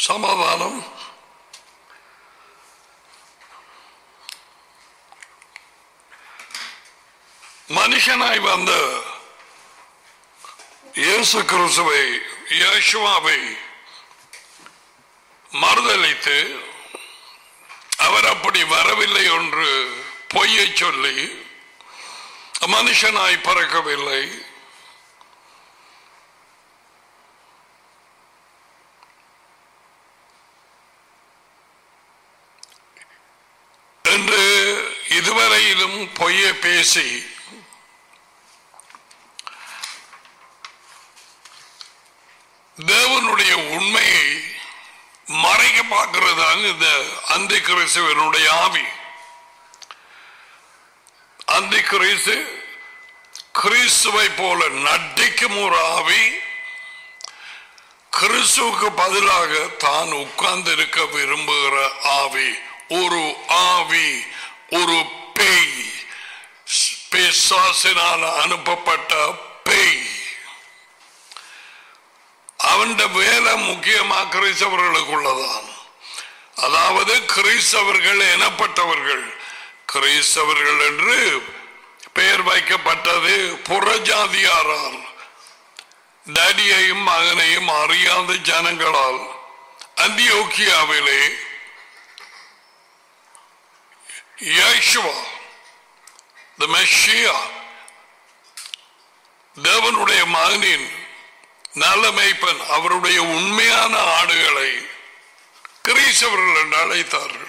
சமாதானம் மனுஷனாய் வந்த இயேசு கிறிஸ்துவை யேசுவாவை மறுதளித்து அவர் அப்படி வரவில்லை என்று பொய்யை சொல்லி மனுஷனாய் பறக்கவில்லை என்று இதுவரையிலும் பொய்யை பேசி தேவனுடைய உண்மையை மறைக்க பார்க்கிறது தான் இந்த அந்த கிறிஸ்துவனுடைய ஆவி அந்த கிறிஸ்து கிறிஸ்துவை போல நட்டிக்கும் ஒரு ஆவி கிறிஸ்துவுக்கு பதிலாக தான் உட்கார்ந்து இருக்க விரும்புகிற ஆவி ஒரு ஆவி ஒரு பேய் பிசாசினால் அனுப்பப்பட்ட பேய் அவன் வேலை முக்கியமா கிறிஸ்தவர்களுக்குள்ளதான் அதாவது கிறிஸ்தவர்கள் எனப்பட்டவர்கள் கிறிஸ்தவர்கள் என்று பெயர் வைக்கப்பட்டது புறஜாதியாரால் டேடியையும் மகனையும் அறியாத ஜனங்களால் அந்தியோக்கியாவிலே யேசுவா the Messiah, தேவனுடைய மகனின் நல்ல மேய்ப்பன் அவருடைய உண்மையான ஆடுகளை கிரீசவர்கள் என்று அழைத்தார்கள்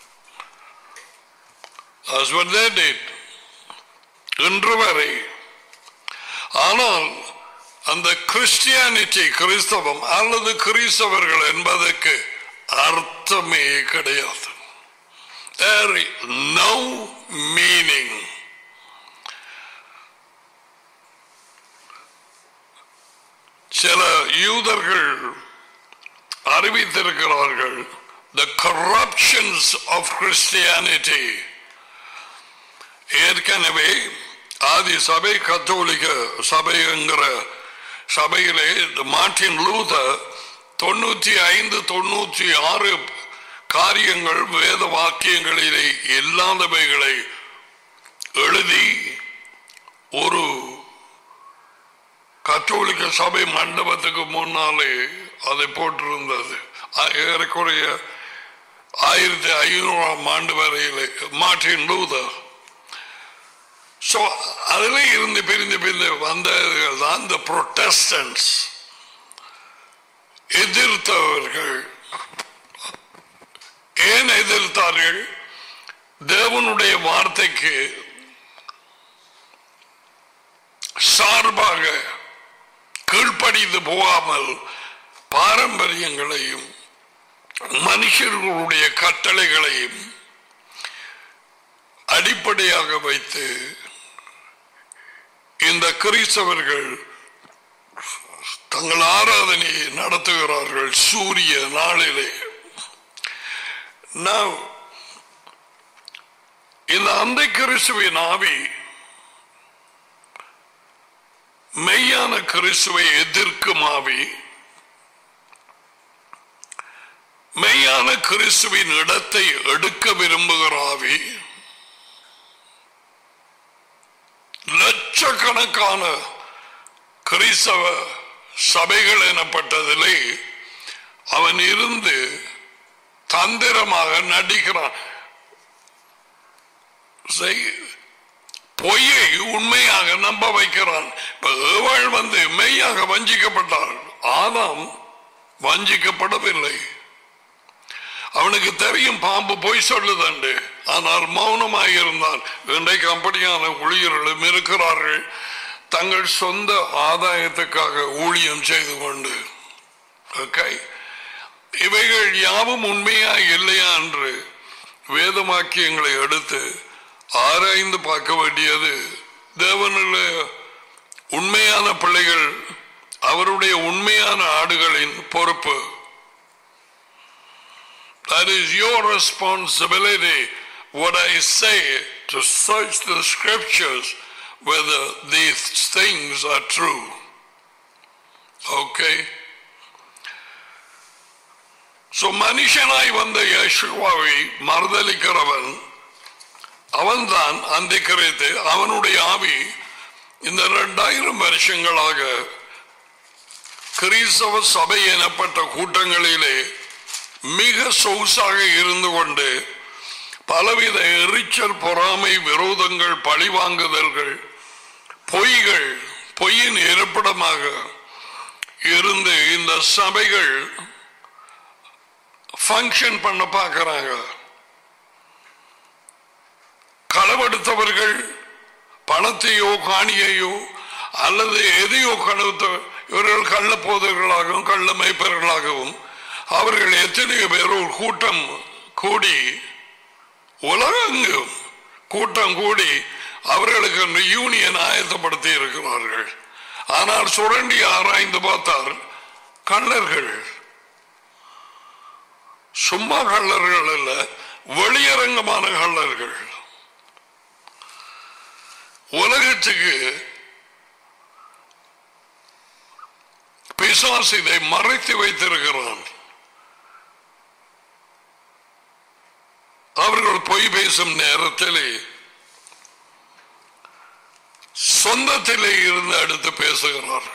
That's what they did. இன்று வரை ஆனால் அந்த கிறிஸ்டியானிட்டி கிறிஸ்தவம் அல்லது கிறிஸ்தவர்கள் என்பதற்கு அர்த்தமே கிடையாது There is no meaning. சில யூதர்கள் அறிவித்திருக்கிறார்கள் the corruptions of Christianity ஏற்கனவே ஆதி சபை கத்தோலிக்க சபை என்கிற சபையிலே மார்டின் லூதர் தொண்ணூற்றி ஐந்து தொண்ணூற்றி ஆறு காரியங்கள் வேத வாக்கியங்களிலே இல்லாதவைகளை எழுதி ஒரு கத்தோலிக்க சபை மண்டபத்துக்கு முன்னாலே அதை போட்டிருந்தது ஏறக்குறைய ஆயிரத்தி ஐநூறாம் ஆண்டு வரையிலே மார்டின் லூதர் ஸோ அதில் இருந்து பிரிந்து பிரிந்து வந்தவர்கள் தான் இந்த புரொட்டஸ்டன்ஸ் எதிர்த்தவர்கள் ஏன் எதிர்த்தார்கள் தேவனுடைய வார்த்தைக்கு சார்பாக கீழ்ப்படிந்து போகாமல் பாரம்பரியங்களையும் மனுஷர்களுடைய கட்டளைகளையும் அடிப்படையாக வைத்து இந்த கிறிஸ்தவர்கள் தங்கள் ஆராதனையை நடத்துகிறார்கள் சூரிய நாளிலே Now, இந்த அந்த கிறிஸ்துவின் ஆவி மெய்யான கிறிஸ்துவை எதிர்க்கும் ஆவி மெய்யான கிறிஸ்துவின் இடத்தை எடுக்க விரும்புகிற ஆவி லட்சக்கணக்கான கிறிஸ்தவ சபைகள் எனப்பட்டதிலே அவன் இருந்து தந்திரமாக நடிக்கிறான் பொய்யை உண்மையாக நம்ப வைக்கிறான் இப்ப ஏவாள் வந்து மெய்யாக வஞ்சிக்கப்பட்டாள் ஆதாம் வஞ்சிக்கப்படவில்லை அவனுக்கு தெரியும் பாம்பு பொய் சொல்லுதண்டு ஆனால் மௌனமாக இருந்தான் இன்றைக்கு அப்படியான ஊழியர்களும் இருக்கிறார்கள் தங்கள் சொந்த ஆதாயத்துக்காக ஊழியம் செய்து கொண்டு ஓகே இவைகள் யாவும் உண்மையா இல்லையா என்று வேதமாக்கியங்களை எடுத்து ஆராய்ந்து பார்க்க வேண்டியது தேவனுடைய உண்மையான பிள்ளைகள் அவருடைய உண்மையான ஆடுகளின் பொறுப்பு That is your responsibility. What I say to search the scriptures whether these things are true. Okay? So மனுஷனாய் வந்த யேசுவாவை மறுதலிக்கிறவன் அவன்தான் அந்த கிரேத்து அவனுடைய ஆவி இந்த இரண்டாயிரம் வருஷங்களாக கிறிஸ்தவ சபை எனப்பட்ட கூட்டங்களிலே மிக சொகுசாக இருந்து கொண்டு பலவித எரிச்சல் பொறாமை விரோதங்கள் பழிவாங்குதல்கள் பொய்கள் பொய்யின் இருப்பிடமாக இருந்து இந்த சபைகள் ஃபங்க்ஷன் பண்ண பார்க்கிறாங்க களவெடுத்தவர்கள் பணத்தையோ காணியையோ அல்லது எதையோ களவுத்த இவர்கள் கள்ள போதர்களாகவும் கள்ள மைப்பர்களாகவும் அவர்கள் எத்தனையோ பேர் ஒரு கூட்டம் கூடி உலகெங்கும் கூட்டம் கூடி அவர்களுக்கு அந்த யூனியன் ஆயத்தப்படுத்தி இருக்கிறார்கள் ஆனால் சுரண்டி ஆராய்ந்து பார்த்தால் கள்ளர்கள் சும்மா கள்ளர்கள் அல்ல வெளியரங்கமான கள்ளர்கள் உலகத்துக்கு பிசாசு இதை மறைத்து வைத்திருக்கிறான் அவர்கள் பொய் பேசும் நேரத்திலே சொந்தத்திலே இருந்து அடுத்து பேசுகிறார்கள்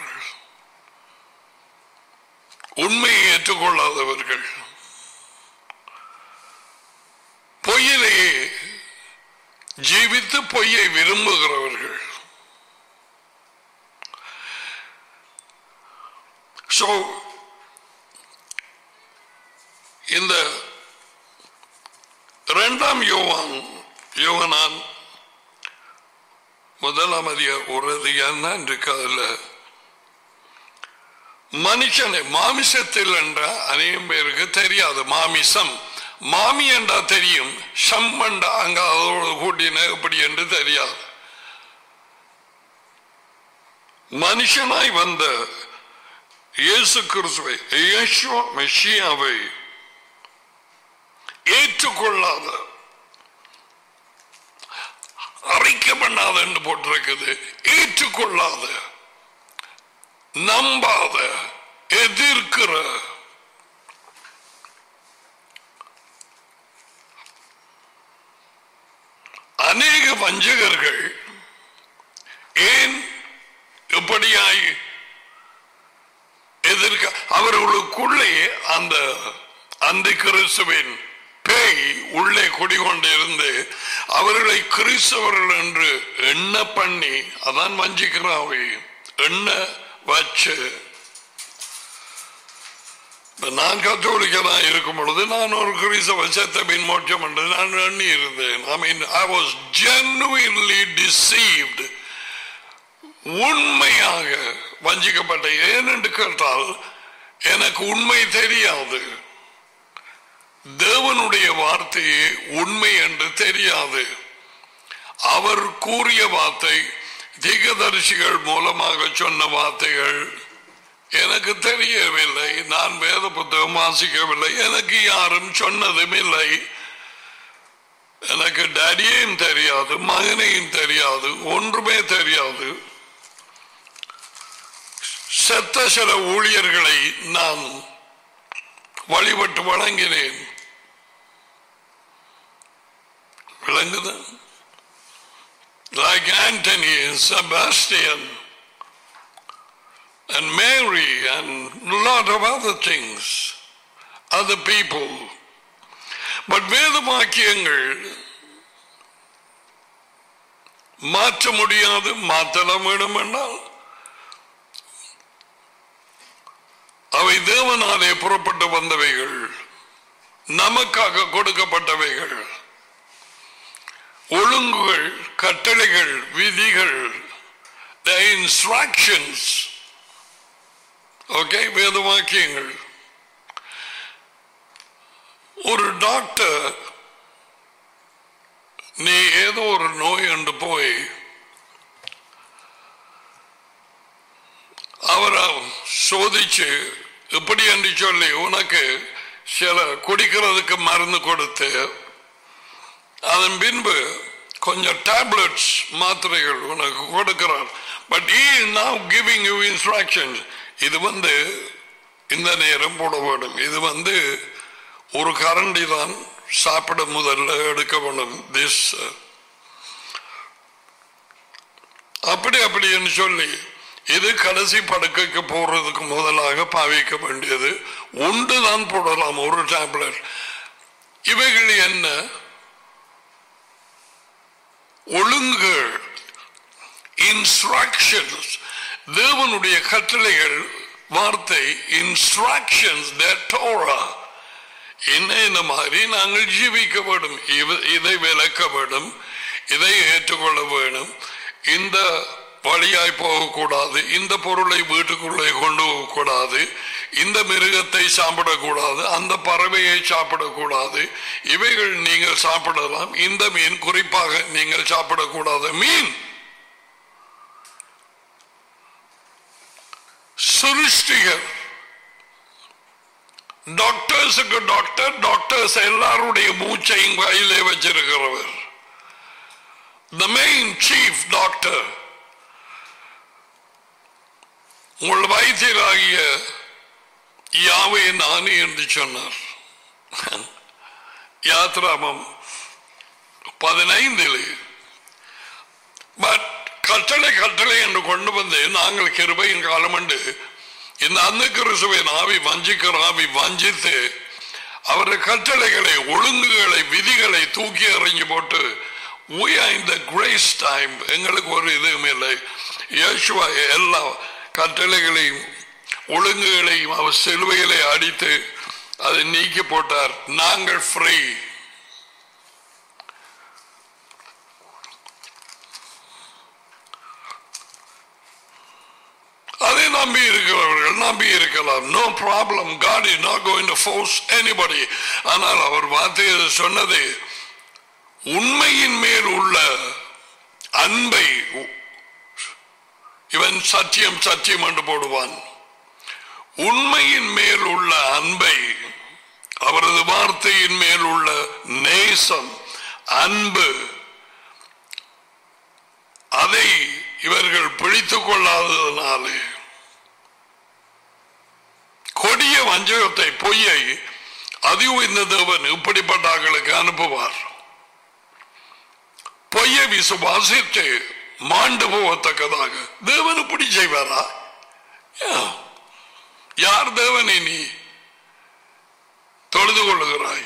உண்மையை ஏற்றுக்கொள்ளாதவர்கள் பொய்யிலேயே ஜீவித்து பொய்யை விரும்புகிறவர்கள் So, இந்த இரண்டாம் யோவான் யோகனான் முதலாம் அதிக ஒரு அதிகாரம் தான் இருக்கு அதுல மனுஷனை மாமிசத்தில் என்ற அநேகம் பேருக்கு தெரியாது மாமிசம் மாமி என்றா தெரியும் ஷம் என்றா அங்க அதோடு கூட்டின எப்படி என்று தெரியாது மனுஷனாய் வந்த இயேசு கிறிஸ்துவை இயேசுவ மெஷியாவை ஏற்றுக்கொள்ளாத அறிக்கை பண்ணாத என்று போட்டிருக்குது ஏற்றுக்கொள்ளாத நம்பாத எதிர்க்கிற அநேக வஞ்சகர்கள் ஏன் இப்படியாய் எதிர்க்க அவர்களுக்குள்ளே அந்த அந்த கிறிஸ்துவின் பேய் உள்ளே குடிகொண்டிருந்து அவர்களை கிறிஸ்தவர்கள் என்று எண்ண பண்ணி அதான் வஞ்சிக்கிறாவை எண்ண வச்சு இப்ப நான் கத்தோலிக்கனா இருக்கும் பொழுது நான் ஒரு கிறிஸ்தவ செத்த பின் மோட்சம் என்று நான் எண்ணி இருந்தேன் I mean I was genuinely deceived உண்மையாக வஞ்சிக்கப்பட்ட ஏனென்று கேட்டால் எனக்கு உண்மை தெரியாது தேவனுடைய வார்த்தையே உண்மை என்று தெரியாது அவர் கூறிய வார்த்தை தீகதரிசிகள் மூலமாக சொன்ன வார்த்தைகள் எனக்கு தெரியவில்லை நான் வேத புத்தகம் வாசிக்கவில்லை எனக்கு யாரும் சொன்னதும் இல்லை எனக்கு டேடியையும் தெரியாது மகனையும் தெரியாது ஒன்றுமே தெரியாது செத்த சில ஊழியர்களை நான் வழிபட்டு வழங்கினேன் விளங்குது like Anthony and Sebastian and Mary and a lot of other things, other people. But வேதமாக்கியங்கள் மாற்ற முடியாது மாற்றலாம் வேண்டும் என்றால் அவை தேவனாலே புறப்பட்டு வந்தவைகள் நமக்காக கொடுக்கப்பட்டவைகள் ஒழுங்குகள் கட்டளைகள் விதிகள் இன்ஸ்ட்ரக்ஷன்ஸ் ஓகே வேதவாக்கியங்கள் ஒரு டாக்டர் நீ ஏதோ ஒரு நோய் என்று போய் அவரை சோதிச்சு இப்படி என்று சொல்லி உனக்கு சில குடிக்கிறதுக்கு மருந்து கொடுத்து அதன் பின்பு கொஞ்சம் டேப்லெட்ஸ் மாத்திரைகள் உனக்கு கொடுக்கிறார் but he now giving you instructions இது வந்து இந்த நேரம் போட வேண்டும் இது வந்து ஒரு கரண்டி தான் சாப்பிட முதல்ல எடுக்க வேணும் திஸ் அப்படி அப்படின்னு சொல்லி இது கடைசி படுக்கைக்கு போறதுக்கு முதலாக பாவிக்க வேண்டியது ஒன்று தான் போடலாம் ஒரு டேப்லெட் இவைகள் என்ன ஒழுங்குகள் இன்ஸ்ட்ரக்ஷன்ஸ் தேவனுடைய கட்டளைகள் வார்த்தை இன்ஸ்ட்ரக்ஷன்ஸ் டோரா என்ன இந்த மாதிரி நாங்கள் ஜீவிக்க வேண்டும் இவ- இதை விளக்க வேண்டும் இதை ஏற்றுக்கொள்ள வேண்டும் இந்த வழியாய் போகக்கூடாது இந்த பொருளை வீட்டுக்குள்ளே கொண்டு போகக்கூடாது இந்த மிருகத்தை சாப்பிடக்கூடாது அந்த பறவையை சாப்பிடக்கூடாது இவைகள் நீங்கள் சாப்பிடலாம் இந்த மீன் குறிப்பாக நீங்கள் சாப்பிடக்கூடாது மீன் சிருஷ்டிகர் டாக்டர்ஸுக்கு டாக்டர் டாக்டர்ஸ் எல்லாருடைய மூச்சையும் கையிலே வச்சிருக்கிறவர் த மெயின் சீஃப் டாக்டர் உங்கள் வைத்தியராகிய யாவே நானே என்று சொன்னார் யாத்ராமம் பதினைந்தில் பட் கட்டளை கட்டளை என்று கொண்டு வந்து நாங்கள் கிருபையின் காலம் உண்டு இந்த அந்த கிறிஸ்துவின் ஆவி வஞ்சிக்கிற ஆவி வஞ்சித்து அவருடைய கட்டளைகளை ஒழுங்குகளை விதிகளை தூக்கி எறிஞ்சு போட்டு we are in the grace time எங்களுக்கு ஒரு இதுவும் இல்லை இயேசுவா எல்லா கட்டளைகளையும் ஒழுங்குகளையும் அவர் சிலுவைகளை அடித்து அதை நீக்கி போட்டார் நாங்கள் ஃப்ரீ அதை நம்பி இருக்கிறவர்கள் நம்பி இருக்கலாம் no problem God is not going to force anybody ஆனால் அவர் வார்த்தையை சொன்னது உண்மையின் மேல் உள்ள அன்பை இவன் சத்தியம் சத்தியம் என்று போடுவான் உண்மையின் மேல் உள்ள அன்பை அவரது வார்த்தையின் மேல் உள்ள நேசம் அன்பு அதை இவர்கள் பிடித்துக் கொள்ளாததனாலே கொடிய வஞ்சகத்தை பொய்யை அதி உயர்ந்த தேவன் இப்படிப்பட்டார்களுக்கு அனுப்புவார் பொய்யை விசுவாசித்து மாண்டு போகத்தக்கதாக தேவன் இப்படி செய்வாரா Yeah. யார் தேவனை நீ தொழுது கொள்ளுகிறாய்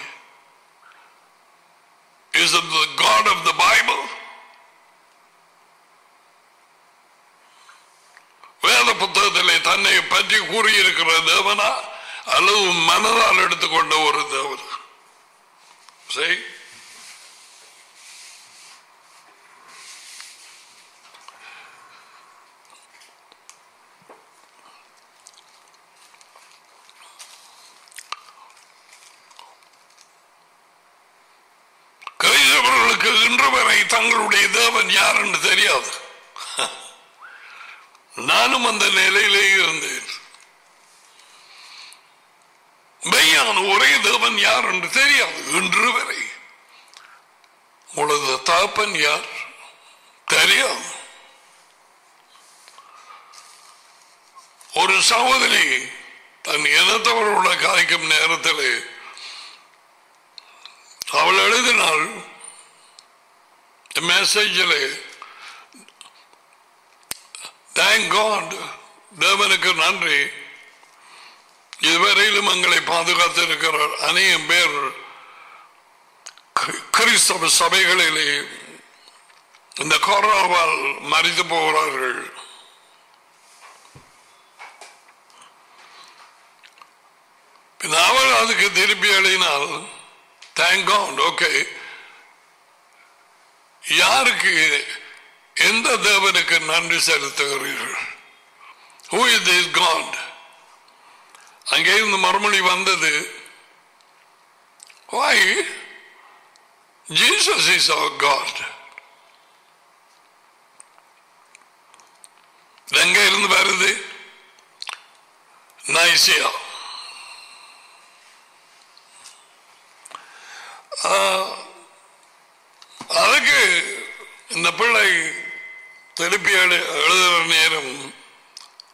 is it the God of the Bible வேத புத்தகத்திலே தன்னை பற்றி கூறியிருக்கிற தேவனா அல்லது மனதால் எடுத்துக்கொண்ட ஒரு தேவனா சரி கிறிஸ்தவர்களுக்கு இன்று வரை தங்களுடைய தேவன் யார் என்று தெரியாது நானும் அந்த நிலையிலே இருந்தேன் மெய்யான ஒரே தேவன் யார் என்று தெரியாது இன்று வரை உங்களது தாப்பன் யார் தெரியாது ஒரு சகோதரி தன் இனத்தவரோட காய்க்கும் நேரத்தில் அவள் எழுதினாள் மெசேஜில் தேங்க் காட் தேவனுக்கு நன்றி இதுவரையிலும் எங்களை பாதுகாத்து இருக்கிறார் அநேகம் பேர் கி- கிறிஸ்தவ சபைகளிலே இந்த கொரோனாவால் மறித்து போகிறார்கள் பின் அவள் அதுக்கு திருப்பி எழுதினால் தேங்க் காட் ஓகே யாருக்கு எந்த தேவனுக்கு நன்றி செலுத்துகிறீர்கள் Who is this God? அங்கே இருந்து மறுமொழி வந்தது Why? Jesus is our God. இது எங்க இருந்து வருது நைசியா அதுக்கு இந்த பிள்ளை திருப்பி எழு எழுதுகிற நேரம்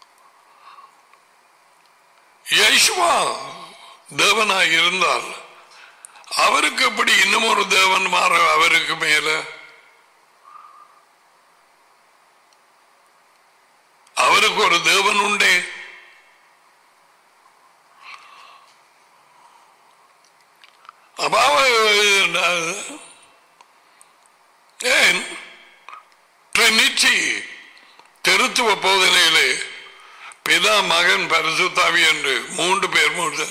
யேசுவா தேவனாய் இருந்தால் அவருக்கு எப்படி இன்னும் ஒரு தேவன் மாற அவருக்கு மேல அவருக்கு ஒரு தேவன் உண்டே அப்ப அவ- ஏன் ட்ரினிட்டி திருத்துவ போதனையிலே பிதா மகன் பரிசுத்தாவி என்று மூன்று பேர் மூன்று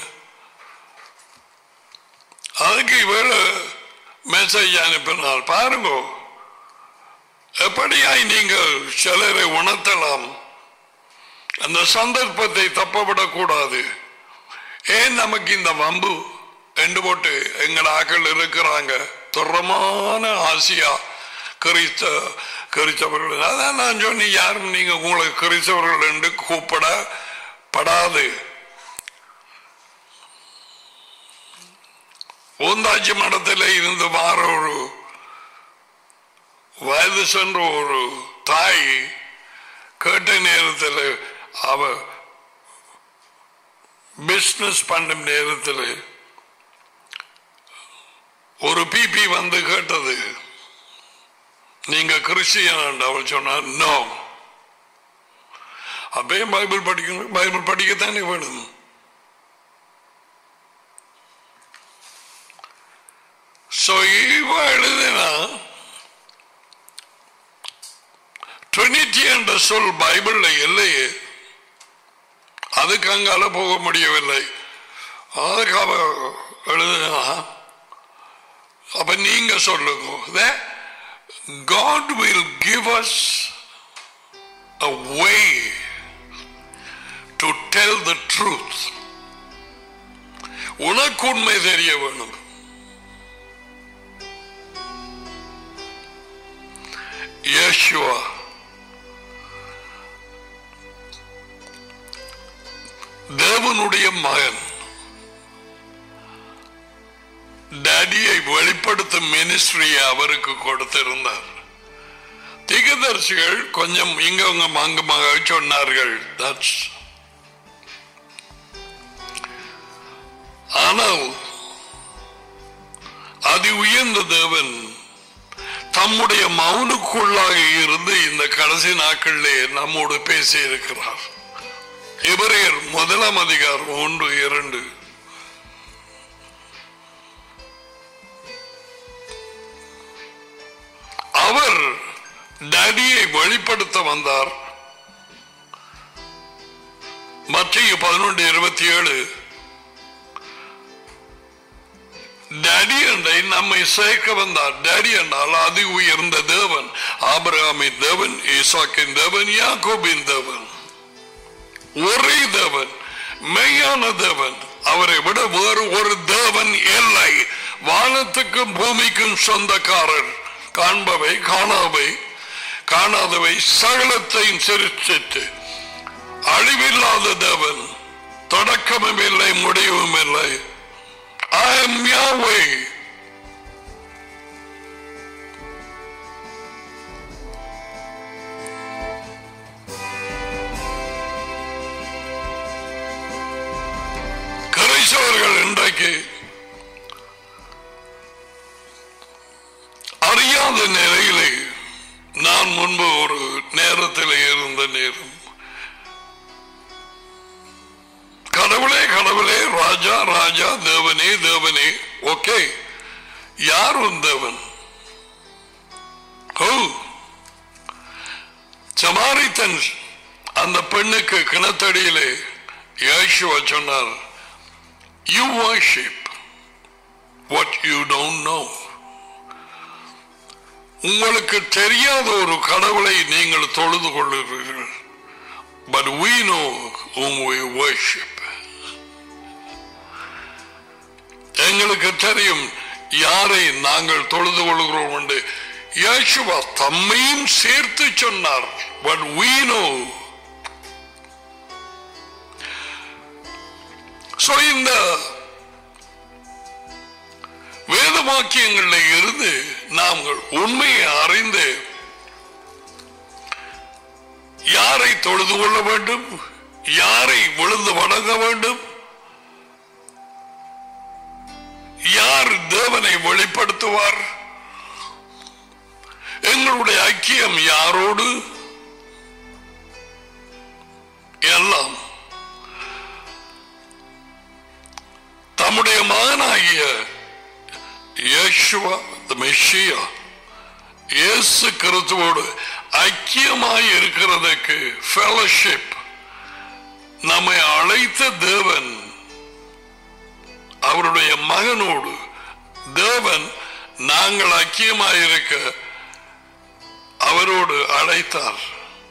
அதுக்கு இவ்வளவு மெசேஜ் அனுப்பினால் பாருங்க எப்படியாய் நீங்கள் சிலரை உணர்த்தலாம் அந்த சந்தர்ப்பத்தை தப்பவிடக்கூடாது ஏன் நமக்கு இந்த வம்பு ரெண்டு போட்டு எங்கட ஆக்கள் இருக்கிறாங்க துறமான ஆசியா கிறிஸ்த கிறிஸ்தவர்கள் அதான் நான் சொன்னேன் யாரும் நீங்க உங்களுக்கு கிறிஸ்தவர்கள் என்று கூப்பிட படாது ஓந்தாச்சி மடத்தில் இருந்து வார ஒரு வயது சென்ற ஒரு தாய் கேட்ட நேரத்தில் அவ பிசினஸ் பண்ணும் நேரத்தில் ஒரு பிபி வந்து கேட்டது நீங்க கிறிஸ்டியன் அவள் சொன்னார் நோ அப்பயே பைபிள் படிக்கணும் பைபிள் படிக்கத்தானே வேணும் ஸோ இவ எழுதினா ட்ரினிட்டி என்ற சொல் பைபிள்ல இல்லையே அதுக்கு அங்கால போக முடியவில்லை அதுக்கு அவ எழுதினா அப்ப நீங்க சொல்லுங்க God will give us a way to tell the truth. உனக்கு உண்மை தெரிய வேணும் யேசுவா தேவனுடைய மகன் டேடியை வெளிப்படுத்தும் மினிஸ்ட்ரியை அவருக்கு கொடுத்திருந்தார் திகதர்சிகள் கொஞ்சம் இங்க அங்குமாக சொன்னார்கள் That's- ஆனால் அதி உயர்ந்த தேவன் தம்முடைய மௌனுக்குள்ளாக இருந்து இந்த கடைசி நாட்களிலே நம்மோடு பேசி இருக்கிறார் எபிரேயர் முதலாம் அதிகாரம் ஒன்று இரண்டு அவர் டேடியை வெளிப்படுத்த வந்தார் மத்திய பதினொன்று இருபத்தி ஏழு டேடி என்றை நம்மை சேர்க்க வந்தார் டேடி என்றால் அதி உயர்ந்த தேவன் ஆபிரகாமின் தேவன் ஈசாக்கின் தேவன் யாக்கோபின் தேவன் ஒரே தேவன் மெய்யான தேவன் அவரை விட வேறு ஒரு தேவன் இல்லை வானத்துக்கும் பூமிக்கும் சொந்தக்காரர் காண்பவை காணாவை காணாதவை சகலத்தையும் சிரிச்சிட்டு அழிவில்லாத தேவன் தொடக்கமும் இல்லை முடிவும் இல்லை I am Yahweh. கிரைஸ்தவர்கள் இன்றைக்கு அறியாத நிலையிலே நான் முன்பு ஒரு நேரத்தில் இருந்த நேரம் கடவுளே கடவுளே ராஜா ராஜா தேவனே தேவனே ஓகே யார் உன் தேவன் ஓ சமாரித்தன் அந்த பெண்ணுக்கு கிணத்தடியிலே யேசுவா சொன்னார் you worship what you don't know உங்களுக்கு தெரியாத ஒரு கடவுளை நீங்கள் தொழுது கொள்ளுகிறீர்கள் but we know whom we worship எங்களுக்கு தெரியும் யாரை நாங்கள் தொழுது கொள்கிறோம் என்று இயேசுவா தம்மையும் சேர்த்து சொன்னார் பட் we know so இந்த வேத வாக்கியங்கள்ல இருந்து நாங்கள் உண்மையை அறிந்து யாரை தொழுது கொள்ள வேண்டும் யாரை விழுந்து வணங்க வேண்டும் யார் யார் தேவனை வெளிப்படுத்துவார் எங்களுடைய ஐக்கியம் யாரோடு எல்லாம் தம்முடைய மகனாகிய யேசுவா the Messiah, இயேசு கிறிஸ்துவோடு ஐக்கியமாய் இருக்கிறதுக்கு fellowship நம்மை அழைத்த தேவன் அவருடைய மகனோடு தேவன் நாங்கள் ஐக்கியமாயிருக்க அவரோடு அழைத்தார்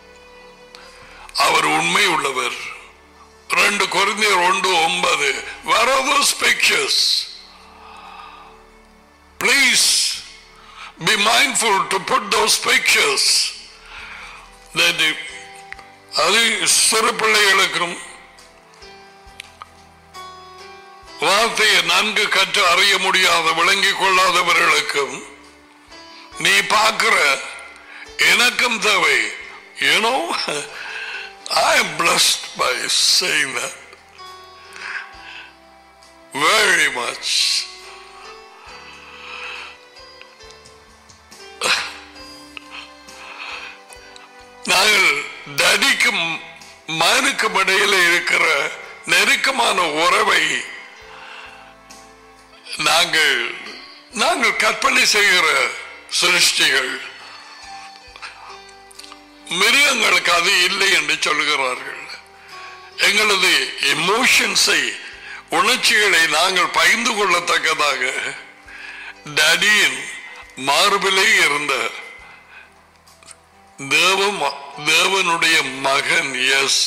அவர் உண்மை உள்ளவர் ரெண்டு குறைந்தர் ஒன்று ஒன்பது where are those pictures please be mindful to put those pictures that if- அது சிறு பிள்ளைகளுக்கும் வார்த்தையை நன்கு கற்று அறிய முடியாத விளங்கிக் கொள்ளாதவர்களுக்கும் நீ பார்க்கிற எனக்கும் தேவை you know I am blessed by saying that very much நாங்கள் டடிக்கும் மகனுக்கும் இடையில இருக்கிற நெருக்கமான உறவை நாங்கள் நாங்கள் கற்பனை செய்கிற சிருஷ்டிகள் மிருகங்களுக்கு அது இல்லை என்று சொல்கிறார்கள் எங்களது எமோஷன்ஸை உணர்ச்சிகளை நாங்கள் பகிர்ந்து கொள்ளத்தக்கதாக டடியின் மார்பிலே இருந்த தேவ தேவனுடைய மகன் எஸ்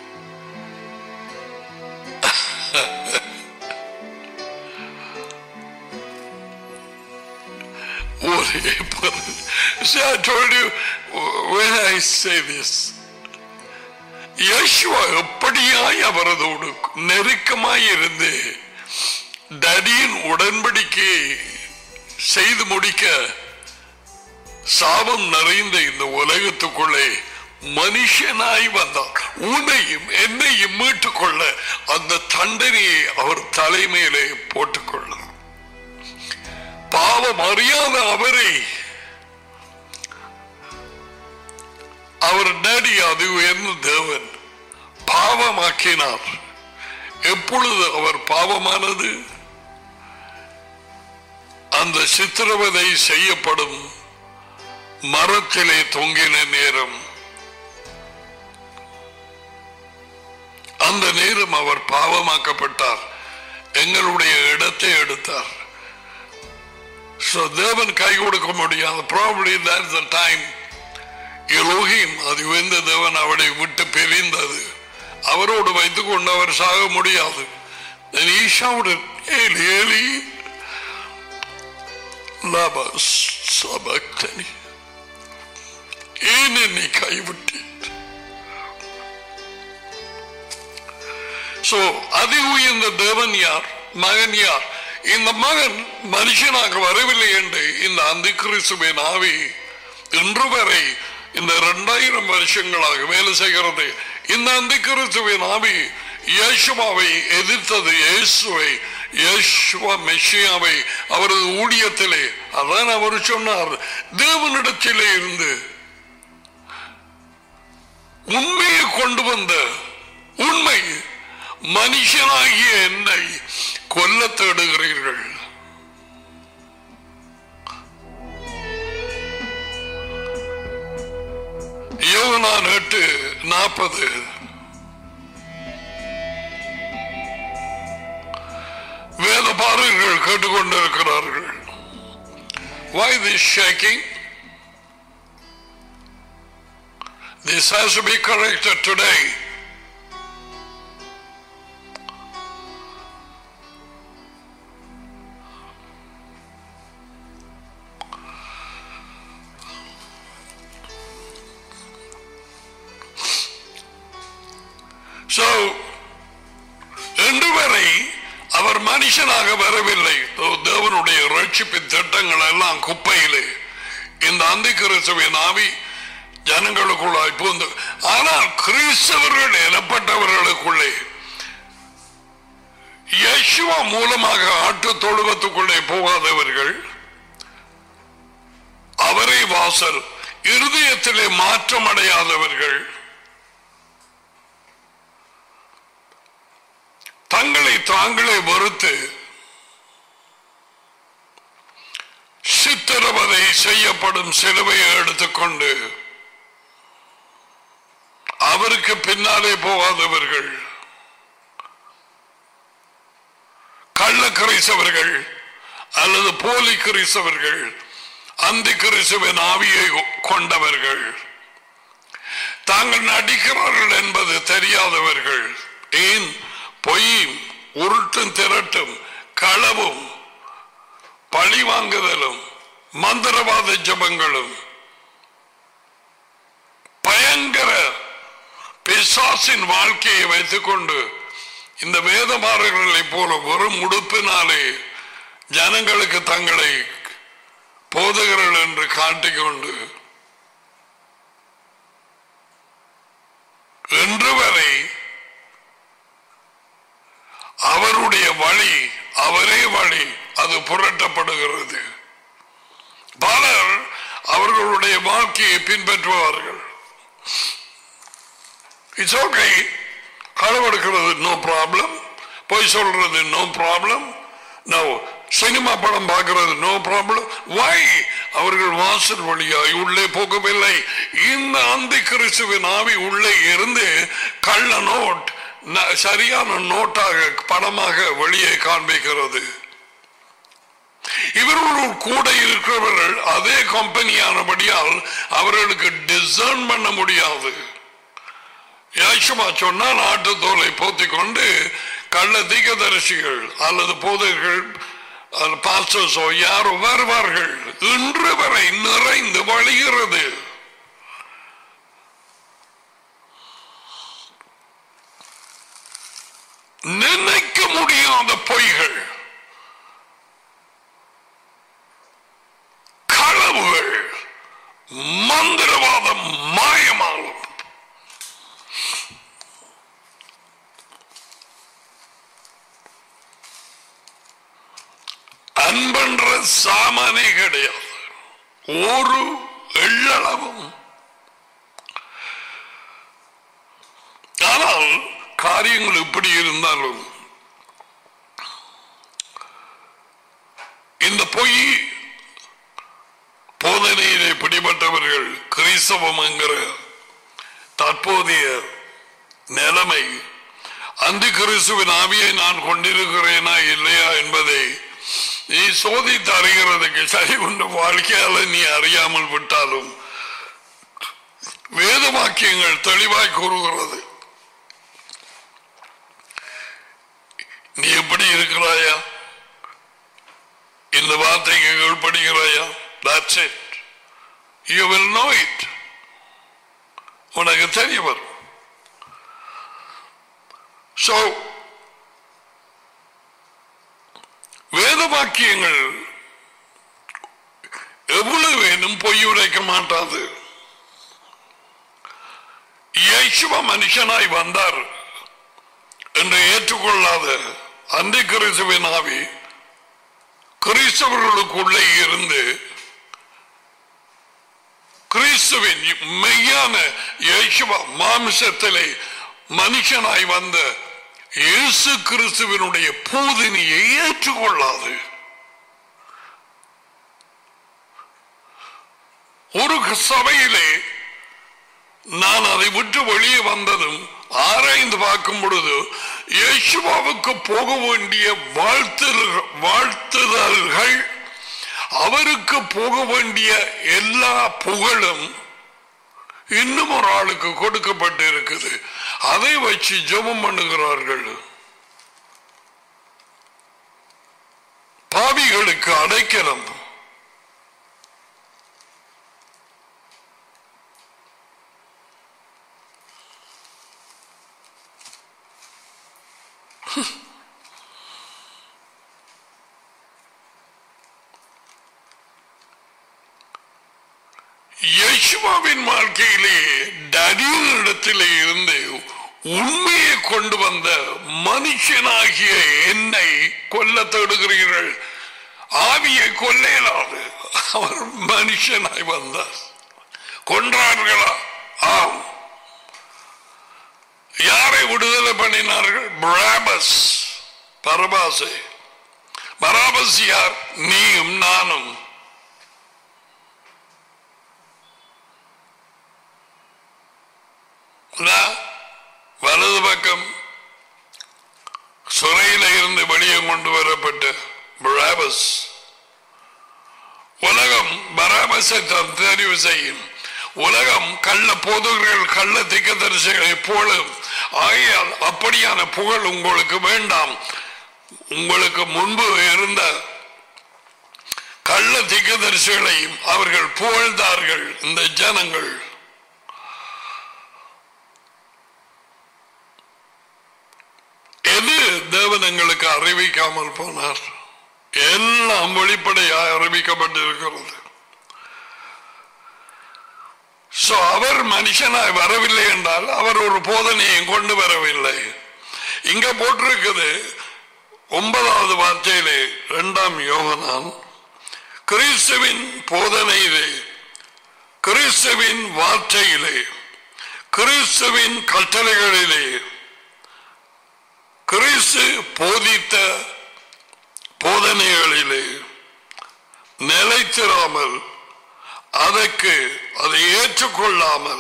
ஒரே பரு- See, I told you when I say this, Yeshua எப்படியாய் அவரதோடு நெருக்கமாய் இருந்து டடியின் உடன்படிக்கையை செய்து முடிக்க சாபம் நிறைந்த இந்த உலகத்துக்குள்ளே மனுஷனாய் வந்தார் உன்னையும் என்னையும் மீட்டுக் கொள்ள அந்த தண்டனையை அவர் தலைமையிலே போட்டுக்கொள்ள பாவம் அறியாத அவரை அவர் டேடி அது உயர்ந்த தேவன் பாவமாக்கினார் எப்பொழுது அவர் பாவமானது அந்த சித்திரவதை செய்யப்படும் மரத்திலே தொங்கின நேரம் அந்த நேரம் அவர் பாவமாக்கப்பட்டார் எங்களுடைய இடத்தை எடுத்தார் So, தேவன் கை கொடுக்க முடியாது probably that's the time Elohim அது உயர்ந்த தேவன் அவரை விட்டு பிரிந்தது அவரோடு வைத்துக் கொண்டு அவர் சாக முடியாது Then he shouted, ஏலி ஏலி லப சபக்தனி ஏன் என்னை கைவிட்டேன் சோ அதி உயர்ந்த தேவன் யார் மகன் யார் இந்த மகன் மனுஷனாக வரவில்லை என்று இந்த அந்த கிறிஸ்துவின் ஆவி இன்று வரை இந்த இரண்டாயிரம் வருஷங்களாக வேலை செய்கிறது இந்த அந்த கிறிஸ்துவின் ஆவி இயேசுவாவை எதிர்த்தது இயேசுவை இயேசுவா மெஷியாவை அவரது ஊழியத்திலே அதான் அவர் சொன்னார் தேவனிடத்திலே இருந்து உண்மையை கொண்டு வந்த உண்மை மனுஷனாகிய என்னை கொல்ல தேடுகிறீர்கள் யோகனான் எட்டு நாற்பது வேத பாடல்கள் கேட்டுக்கொண்டிருக்கிறார்கள் Why this shaking? This has to be corrected today. So, இன்று வரை அவர் மனுஷனாக வரவில்லை தோ- தேவனுடைய ரட்சிப்பின் திட்டங்கள் எல்லாம் குப்பையிலே இந்த அந்த கிறிஸ்துவின் ஆவி ஜனங்களுக்குள்ளாய் பூந்து ஆனால் கிறிஸ்தவர்கள் எனப்பட்டவர்களுக்குள்ளே யேசுவா மூலமாக ஆட்டு தொழுவத்துக்குள்ளே போகாதவர்கள் அவரை வாசல் இருதயத்திலே மாற்றம் அடையாதவர்கள் தங்களை தாங்களே வெறுத்து சித்திரவதை செய்யப்படும் சிலுவையை எடுத்துக்கொண்டு அவருக்கு பின்னாலே போகாதவர்கள் கள்ள கிறிஸ்தவர்கள் அல்லது போலி கிறிஸ்தவர்கள் அந்த கிறிஸ்துவின் ஆவியை கொண்டவர்கள் தாங்கள் நடிக்கிறார்கள் என்பது தெரியாதவர்கள் ஏன் பொய்யும் உருட்டும் திரட்டும் களவும் பழி வாங்குதலும் மந்திரவாத ஜபங்களும் பயங்கர பிசாசின் வாழ்க்கையை வைத்துக் கொண்டு இந்த வேதமாரர்களைப் போல வெறும் உடுப்பினாலே ஜனங்களுக்கு தங்களை போதகர்கள் என்று காட்டிக்கொண்டு இன்று வரை அவருடைய வழி அவரே வழி அது புரட்டப்படுகிறது பலர் அவர்களுடைய வாழ்க்கையை பின்பற்றுவார்கள் இட்ஸ் ஓகே களவெடுக்கிறது நோ ப்ராப்ளம் பொய் சொல்றது நோ ப்ராப்ளம் நோ சினிமா படம் பார்க்கிறது நோ ப்ராப்ளம் வை அவர்கள் வாசல் வழியாய் உள்ளே போகவில்லை இந்த அந்த கிறிஸ்துவின் ஆவி உள்ளே இருந்து கள்ள நோட் ந- சரியான நோட்டாக படமாக வெளியே காண்பிக்கிறது இவர்களுள் கூட இருக்கிறவர்கள் அதே கம்பெனியானபடியால் அவர்களுக்கு டிசர்ன் பண்ண முடியாது யாசுமா சொன்னால் ஆட்டுத்தோலை போத்திக் கொண்டு கள்ள தீகதரிசிகள் அல்லது போதைகள் பாஸ்டர்ஸோ யாரோ வருவார்கள் இன்று வரை நிறைந்து வழிகிறது நினைக்க முடியாத பொய்கள் களவுகள் மந்திரவாதம் மாயமாகும் அன்பென்ற சாமானே கிடையாது ஒரு எள்ளளவும் ஆனால் காரியங்கள் இப்படி இருந்தாலும் இந்த பொய் போதனையிலே பிடிபட்டவர்கள் கிறிஸ்தவம் என்கிற தற்போதைய நிலைமை அந்த கிறிஸ்துவின் ஆவியை நான் கொண்டிருக்கிறேனா இல்லையா என்பதை நீ சோதித்து அறிகிறதுக்கு சரி உண்டு வாழ்க்கையால நீ அறியாமல் விட்டாலும் வேத வாக்கியங்கள் தெளிவாய் கூறுகிறது நீ எப்படி இருக்கிறாயா இந்த வார்த்தைக்கு கீழ்ப்படுகிறாயா that's it you will know it உனக்கு தெரிய வரும் so வேத வாக்கியங்கள் எவ்வளவு வேணும் பொய் உரைக்க மாட்டாது இயேசுவ மனுஷனாய் வந்தார் என்று ஏற்றுக்கொள்ளாத அந்த கிறிஸ்துவின் ஆவி கிறிஸ்தவர்களுக்குள்ளே இருந்து கிறிஸ்துவின் மெய்யான இயேசுவ மாமிசத்திலே மனுஷனாய் வந்த இயேசு கிறிஸ்துவினுடைய பூதினியை ஏற்றுக்கொள்ளாது ஒரு சபையிலே நான் அதை விட்டு வெளியே வந்ததும் ஆராய்ந்து பார்க்கும் பொழுது இயேசுவாவுக்கு போக வேண்டிய வாழ்த்து வாழ்த்துதல்கள் அவருக்கு போக வேண்டிய எல்லா புகழும் இன்னும் ஒரு ஆளுக்கு கொடுக்கப்பட்டு இருக்குது அதை வச்சு ஜெபம் பண்ணுகிறார்கள் பாவிகளுக்கு அடைக்கலம் யேசுவாவின் வாழ்க்கையிலே டடியின் இடத்திலே இருந்து உண்மையை கொண்டு வந்த மனுஷனாகிய என்னை கொல்ல தேடுகிறீர்கள் ஆவியை கொல்ல இயலாது அவர் மனுஷனாய் வந்தார் கொன்றார்களா ஆம் யாரை விடுதலை பண்ணினார்கள் பராபஸ் பரபாசை பராபஸ் யார் நீயும் நானும் நான் வலது பக்கம் சிறையில இருந்து வெளியே கொண்டு வரப்பட்ட பராபஸ் உலகம் பராபஸை தான் தெரிவு செய்யும் உலகம் கள்ள போதுகள் கள்ள திக்கதரிசிகளை போல ஆகையால் அப்படியான புகழ் உங்களுக்கு வேண்டாம் உங்களுக்கு முன்பு இருந்த கள்ள திக்கதரிசிகளையும் அவர்கள் புகழ்ந்தார்கள் இந்த ஜனங்கள் எது தேவன் எங்களுக்கு அறிவிக்காமல் போனார் எல்லாம் வெளிப்படையாக அறிவிக்கப்பட்டிருக்கிறது So, அவர் மனுஷனாய் வரவில்லை என்றால் அவர் ஒரு போதனையும் கொண்டு வரவில்லை இங்க போட்டிருக்குது ஒன்பதாவது வார்த்தையிலே இரண்டாம் யோகனான் கிறிஸ்துவின் போதனையிலே கிறிஸ்துவின் வார்த்தையிலே கிறிஸ்துவின் கட்டளைகளிலே கிறிஸ்து போதித்த போதனைகளிலே நிலைத்திராமல் அதற்கு அதை ஏற்றுக்கொள்ளாமல்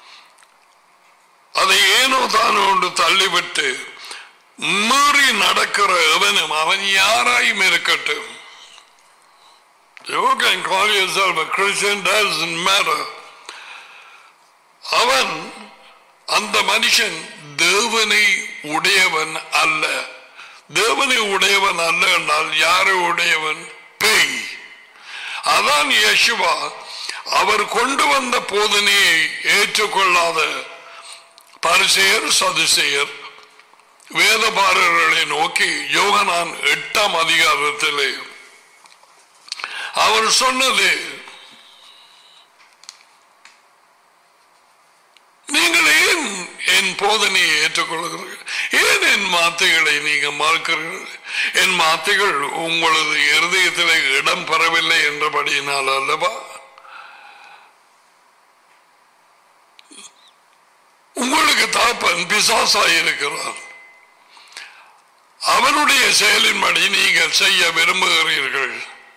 அதை ஏனோ தானோ என்று தள்ளிவிட்டு மீறி நடக்கிற எவனும் அவன் யாராயும் இருக்கட்டும் You can call yourself a Christian, doesn't matter. அவன் அந்த மனுஷன் தேவனை உடையவன் அல்ல தேவனை உடையவன் அல்ல என்றால் யாரை உடையவன் பேய் அதான் யேசுவா அவர் கொண்டு வந்த போதனையை ஏற்றுக்கொள்ளாத பரிசெயர் சதுசெயர் வேதபாரர்களை நோக்கி யோகனான் எட்டாம் அதிகாரத்திலே அவர் சொன்னது நீங்கள் ஏன் என் போதனையை ஏற்றுக்கொள்கிறீர்கள் ஏன் என் வார்த்தைகளை நீங்க மறுக்கிறீர்கள் என் வார்த்தைகள் உங்களது இருதயத்தில் இடம் பெறவில்லை என்றபடியினால் அல்லவா உங்களுக்கு தாப்பன் பிசாசாய் இருக்கிறார் அவனுடைய செயலின்படி நீங்கள் செய்ய விரும்புகிறீர்கள்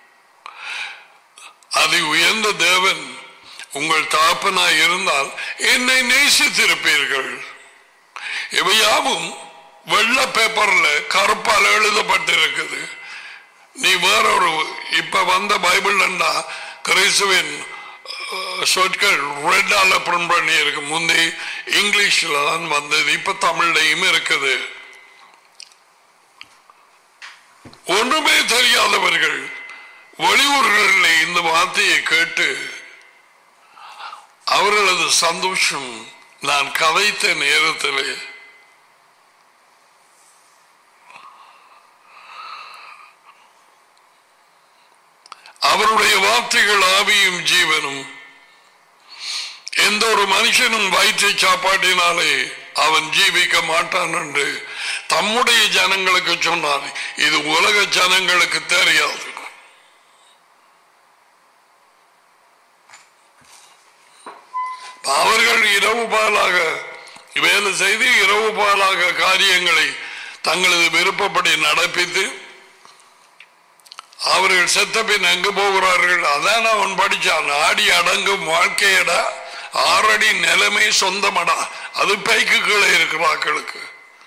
அது உயர்ந்த தேவன் உங்கள் தாப்பனாய் இருந்தால் என்னை நேசித்திருப்பீர்கள் இவையாவும் வெள்ள பேப்பர்ல கருப்பால் எழுதப்பட்டிருக்குது நீ வேறொரு இப்ப வந்த பைபிள் கிறிஸ்துவின் அஹ், சொற்கள் ரெட்டால பிரிண்ட் பண்ணி இருக்கு முந்தி இங்கிலீஷ்ல தான் வந்தது இப்ப தமிழ்லையும் இருக்குது ஒன்றுமே தெரியாதவர்கள் வெளியூர்களில் இந்த வார்த்தையை கேட்டு அவர்களது சந்தோஷம் நான் கதைத்த நேரத்திலே அவருடைய வார்த்தைகள் ஆவியும் ஜீவனும் எந்த ஒரு மனுஷனும் வயிற்றை சாப்பாட்டினாலே அவன் ஜீவிக்க மாட்டான் என்று தம்முடைய ஜனங்களுக்கு சொன்னார் இது உலக ஜனங்களுக்கு தெரியாது அவர்கள் இரவு பாலாக வேலை செய்து இரவு பாலாக காரியங்களை தங்களது விருப்பப்படி நடப்பித்து அவர்கள் செத்த பின் எங்கு போகிறார்கள் அதான் அவன் படிச்சான் ஆடி அடங்கும் வாழ்க்கையடா ஆறடி நிலைமை சொந்தமடா அது பைக்கு கீழே இருக்கிறாக்களுக்கு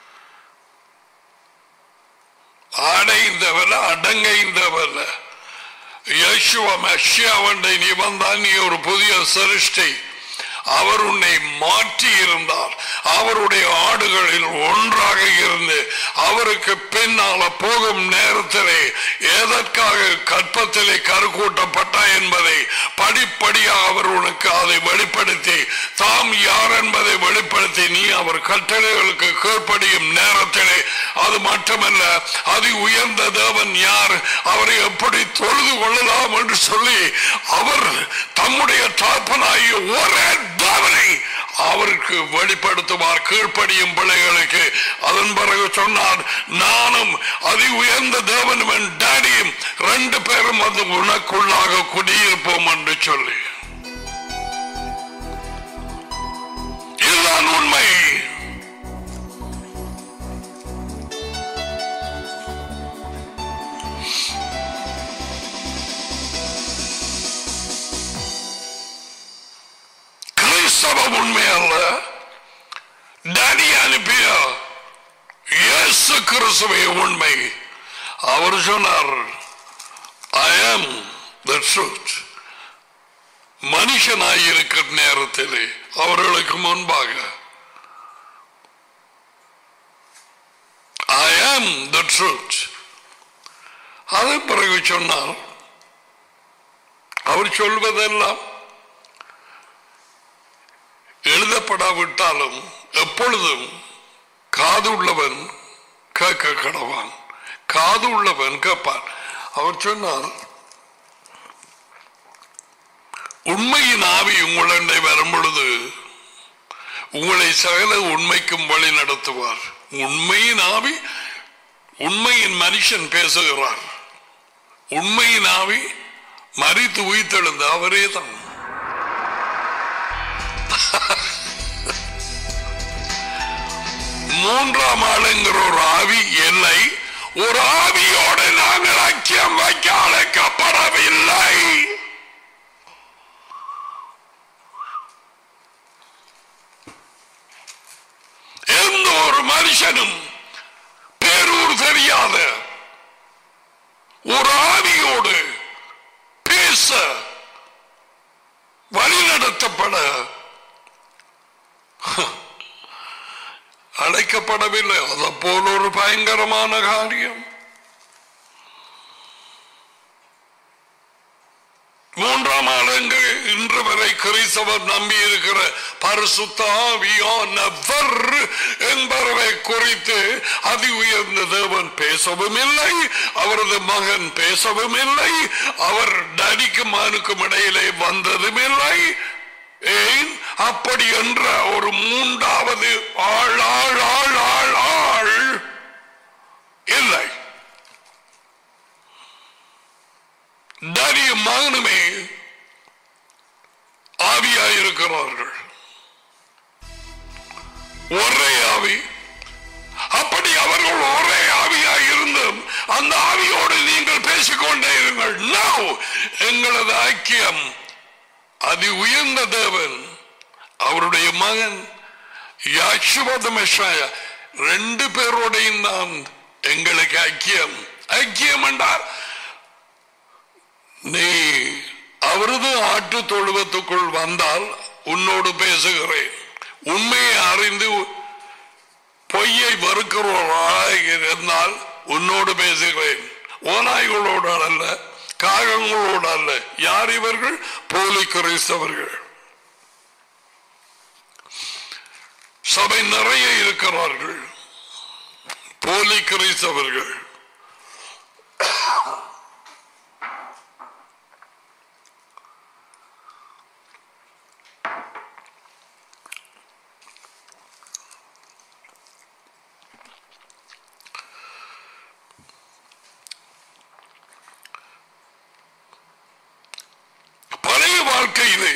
ஆடை இந்த வேலை அடங்க இந்த வேலை யேசுவ மெஷியாவண்டை நீ வந்தான் நீ ஒரு புதிய சிருஷ்டி அவர் உன்னை மாற்றி இருந்தார் அவருடைய ஆடுகளில் ஒன்றாக இருந்து அவருக்கு பின்னால போகும் நேரத்திலே எதற்காக கற்பத்திலே கருக்கூட்டப்பட்டா என்பதை படிப்படியாக அவர் உனக்கு அதை வெளிப்படுத்தி தாம் யார் என்பதை வெளிப்படுத்தி நீ அவர் கட்டளைகளுக்கு கீழ்ப்படியும் நேரத்திலே அது மட்டுமல்ல அது உயர்ந்த தேவன் யார் அவரை எப்படி தொழுது கொள்ளலாம் என்று சொல்லி அவர் தம்முடைய தாப்பனாகிய ஒரே தேவனை அவர் அவருக்கு வெளிப்படுத்துவார் கீழ்ப்படியும் பிள்ளைகளுக்கு அதன் பிறகு சொன்னார் நானும் அதி உயர்ந்த தேவனும் என் டேடியும் ரெண்டு பேரும் வந்து உனக்குள்ளாக குடியிருப்போம் என்று சொல்லி இதுதான் உண்மை கிறிஸ்தவம் உண்மை அல்ல டேடி அனுப்பிய இயேசு கிறிஸ்துவே உண்மை அவர் சொன்னார் ஐ ஆம் த ட்ரூத் மனுஷனாயிருக்கிற நேரத்திலே அவர்களுக்கு முன்பாக ஐ ஆம் த ட்ரூத் அதன் பிறகு சொன்னார் அவர் சொல்வதெல்லாம் எழுதப்படாவிட்டாலும் எப்பொழுதும் காது உள்ளவன் கேட்க கடவான் காது உள்ளவன் கேட்பான் அவர் சொன்னார் உண்மையின் ஆவி உங்களிடை வரும் பொழுது உங்களை சகல உண்மைக்கும் வழி நடத்துவார் உண்மையின் ஆவி உண்மையின் மனுஷன் பேசுகிறார் உண்மையின் ஆவி மறித்து உயிர்த்தெழுந்த அவரே தான் மூன்றாம் ஆளுங்கிற ஒரு ஆவி இல்லை ஒரு ஆவியோடு நாங்கள் ஐக்கியம் வைக்க அழைக்கப்படவில்லை எந்த ஒரு மனுஷனும் பேரூர் தெரியாத ஒரு ஆவியோடு பேச வழிநடத்தப்பட அழைக்கப்படவில்லை அதை போல ஒரு பயங்கரமான காரியம் மூன்றாம் ஆளுங்க இன்று வரை கிறிஸ்தவர் நம்பி இருக்கிற பரிசுத்த ஆவியானவர் என்பவரை குறித்து அதி உயர்ந்த தேவன் பேசவும் இல்லை அவரது மகன் பேசவும் இல்லை அவர் டடிக்கும் மகனுக்கும் இடையிலே வந்ததும் இல்லை ஏன் அப்படி என்ற ஒரு மூன்றாவது ஆள் ஆள் ஆள் ஆள் ஆள் இல்லை டரியும் மகனுமே ஆவியாயிருக்கிறார்கள் ஒரே ஆவி அப்படி அவர்கள் ஒரே ஆவியாய் இருந்தும் அந்த ஆவியோடு நீங்கள் பேசிக்கொண்டே இருங்கள் நோ எங்களது ஐக்கியம் அதி உயர்ந்த தேவன் அவருடைய மகன் யாசுவத மெஷாயா ரெண்டு பேரோடையும் தான் எங்களுக்கு ஐக்கியம் ஐக்கியம் என்றார் நீ அவரது ஆட்டு தொழுவத்துக்குள் வந்தால் உன்னோடு பேசுகிறேன் உண்மையை அறிந்து பொய்யை வெறுக்கிறவர்களாக இருந்தால் உன்னோடு பேசுகிறேன் ஓநாய்களோடு அல்ல காகங்களோடு அல்ல யார் இவர்கள் போலி கிறிஸ்தவர்கள் சபை நிறைய இருக்கிறார்கள் போலி கிறிஸ்தவர்கள் பழைய வாழ்க்கையிலே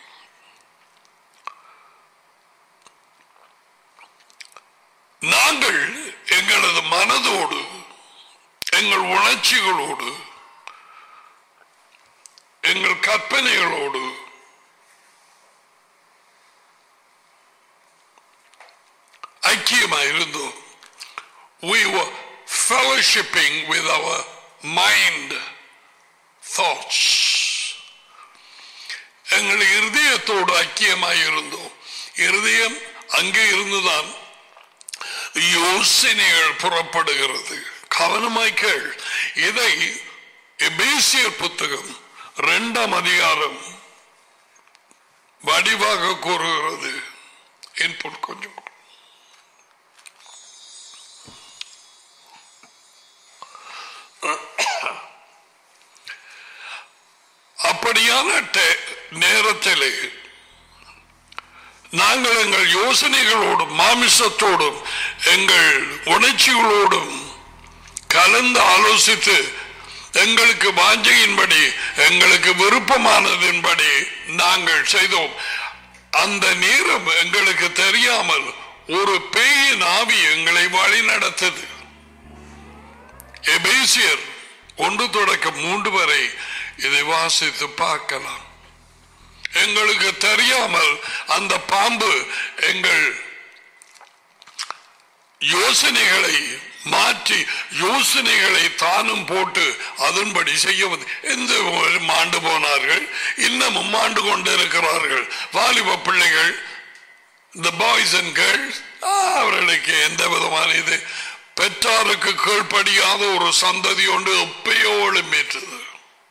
நாங்கள் எங்களது மனதோடு எங்கள் உணர்ச்சிகளோடு எங்கள் கற்பனைகளோடு ஐக்கியமாயிருந்தோம் we were fellowshipping with our mind thoughts எங்கள் இருதயத்தோடு ஐக்கியமாயிருந்தோம் இருதயம் அங்கே இருந்துதான் யோசனைகள் புறப்படுகிறது கவனமாய் கேள் இதை எபேசியர் புத்தகம் இரண்டாம் அதிகாரம் வடிவாக கூறுகிறது இன்புட் கொஞ்சம் கொடு. அப்படியான டே- நேரத்திலே நாங்கள் எங்கள் யோசனைகளோடும் மாமிசத்தோடும் எங்கள் உணர்ச்சிகளோடும் கலந்து ஆலோசித்து எங்களுக்கு வாஞ்சையின்படி எங்களுக்கு விருப்பமானதின்படி நாங்கள் செய்தோம் அந்த நேரம் எங்களுக்கு தெரியாமல் ஒரு பேயின் ஆவி எங்களை வழி நடத்தது எபேசியர் ஒன்று தொடக்கம் மூன்று வரை இதை வாசித்து பார்க்கலாம் எங்களுக்கு தெரியாமல் அந்த பாம்பு எங்கள் யோசனைகளை மாற்றி யோசனைகளை தானும் போட்டு அதன்படி செய்ய வந்து எந்த ஒரு மாண்டு போனார்கள் இன்னமும் மாண்டு கொண்டிருக்கிறார்கள் வாலிப பிள்ளைகள் இந்த பாய்ஸ் அண்ட் கேர்ள்ஸ் அவர்களுக்கு எந்த விதமான இது பெற்றாருக்கு கீழ்ப்படியாத ஒரு சந்ததி ஒன்று எப்பயோ எழும்பேற்றது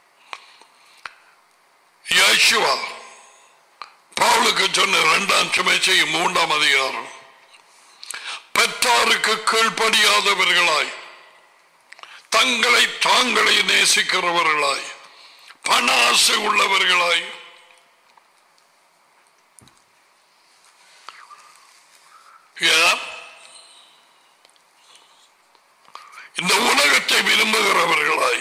யேசுவா பவுலுக்கு சொன்ன இரண்டாம் சுமைச்சை மூன்றாம் அதிகாரம் பெற்றாருக்கு கீழ்ப்படியாதவர்களாய் தங்களை தாங்களை நேசிக்கிறவர்களாய் பண ஆசை உள்ளவர்களாய் ஏன்? இந்த உலகத்தை விரும்புகிறவர்களாய்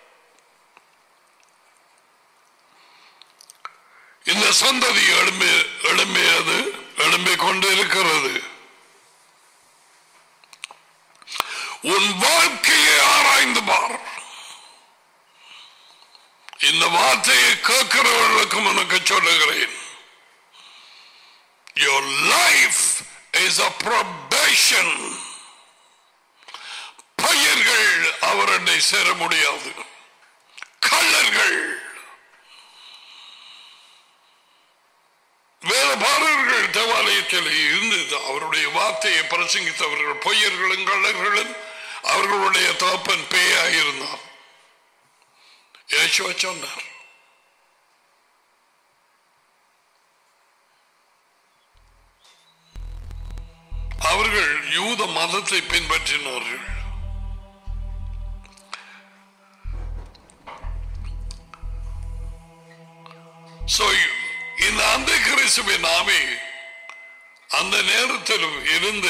இந்த சந்ததி எழும்பி எழும்பியது எழும்பிக் கொண்டு இருக்கிறது உன் வாழ்க்கையை ஆராய்ந்து பார் இந்த வார்த்தையை கேட்கிறவர்களுக்கும் உனக்கு சொல்லுகிறேன் Your life is a probation. பையர்கள் அவரண்டை சேர முடியாது கள்ளர்கள் வேதபாரர்கள் தேவாலயத்தில் இருந்து அவருடைய வார்த்தையை பிரசங்கித்தவர்கள் பொய்யர்களும் கள்ளர்களும் அவர்களுடைய தகப்பன் பேயாயிருந்தார் யேசுவா சொன்னார் அவர்கள் யூத மதத்தை பின்பற்றினார்கள் So, இந்த அந்த கிறிஸ்துவின் ஆவி அந்த நேரத்திலும் இருந்து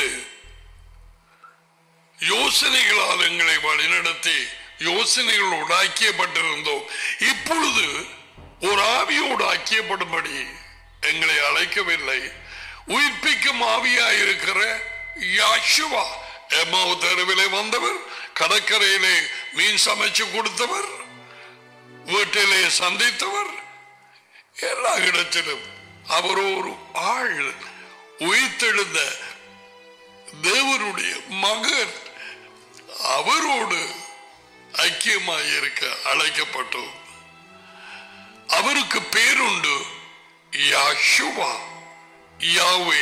யோசனைகளால் எங்களை வழிநடத்தி யோசனைகளோடு ஐக்கியப்பட்டிருந்தோம் இப்பொழுது ஒரு ஆவியோடு ஐக்கியப்படும்படி எங்களை அழைக்கவில்லை உயிர்ப்பிக்கும் ஆவியாயிருக்கிற யாஷுவா எம்மாவு தெருவிலே வந்தவர் கடற்கரையிலே மீன் சமைச்சு கொடுத்தவர் வீட்டிலே சந்தித்தவர் எல்லா இடத்திலும் அவர் ஒரு ஆள் உயிர்த்தெழுந்த தேவனுடைய மகன் அவரோடு ஐக்கியமாய் இருக்க அழைக்கப்பட்டோம் அவருக்கு பேருண்டு யாஷுவா யாவே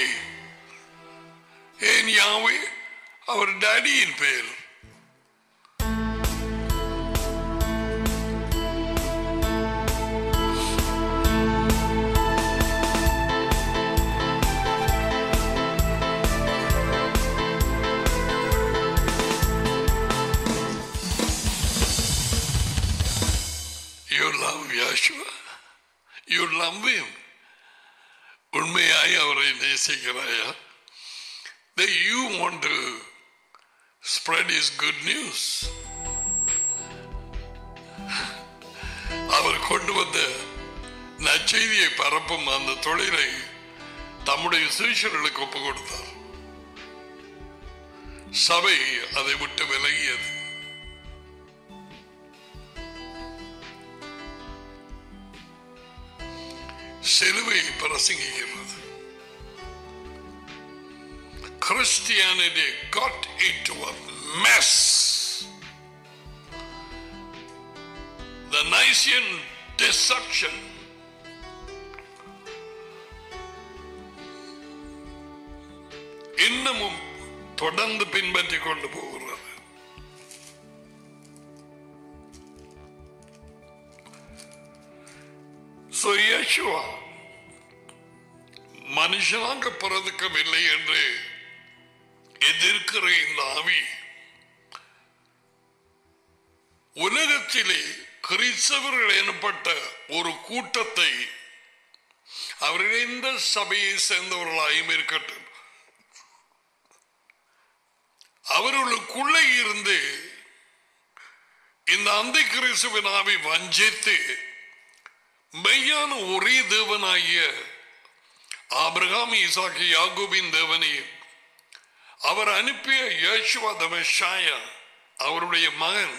ஏன் யாவே அவர் டாடியின் பேர் You love Yeshua. You love him. உண்மையாய் அவரை நேசிக்கிறாயா that you want to spread his good news அவர் கொண்டு வந்த நற்செய்தியை பரப்பும் அந்த தொழிலை தம்முடைய சீஷர்களுக்கு ஒப்பு கொடுத்தார் சபை அதை விட்டு விலகியது சிலுவை பிரசங்கிக்கிறது Christianity got into a mess. The Nicene deception. இன்னமும் தொடர்ந்து பின்பற்றி கொண்டு போகிறது So Yeshua மனுஷனாக பிறதுக்கவில்லை என்று எதிர்க்கிற இந்த ஆவி உலகத்திலே கிறிஸ்தவர்கள் எனப்பட்ட ஒரு கூட்டத்தை அவர்கள் எந்த சபையை சேர்ந்தவர்களாயும் இருக்கட்டும் அவர்களுக்குள்ளே இருந்து இந்த அந்த கிறிஸ்துவின் ஆவி வஞ்சித்து மெய்யான ஒரே தேவனாகிய ஆபிரகாம் ஈசாக்கு யாகோபின் தேவனையும் அவர் அனுப்பிய யேசுவா தமஷாயா அவருடைய மகன்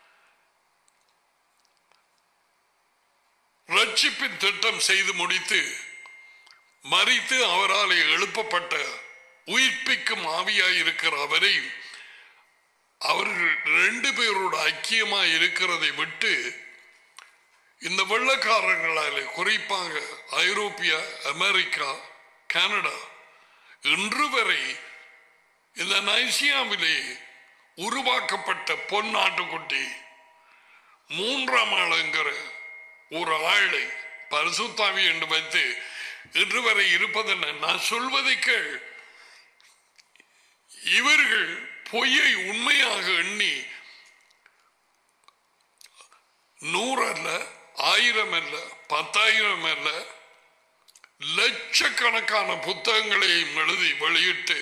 ரட்சிப்பின் திட்டம் செய்து முடித்து மறித்து அவரால் எழுப்பப்பட்ட உயிர்ப்பிக்கும் ஆவியாய் இருக்கிற அவரை அவர்கள் ரெண்டு பேரோட ஐக்கியமா இருக்கிறதை விட்டு இந்த வெள்ளக்காரர்களாலே குறிப்பாக ஐரோப்பியா அமெரிக்கா கனடா இன்று வரை இந்த நைசியாவிலே உருவாக்கப்பட்ட பொன்னாட்டுக்குட்டி மூன்றாம் ஆளுங்கிற ஒரு ஆளை பரிசுத்தாவி என்று வைத்து இன்று வரை இருப்பதென்ன நான் சொல்வதை கேள் இவர்கள் பொய்யை உண்மையாக எண்ணி நூறு அல்ல ஆயிரம் அல்ல பத்தாயிரம் அல்ல லட்சக்கணக்கான புத்தகங்களையும் எழுதி வெளியிட்டு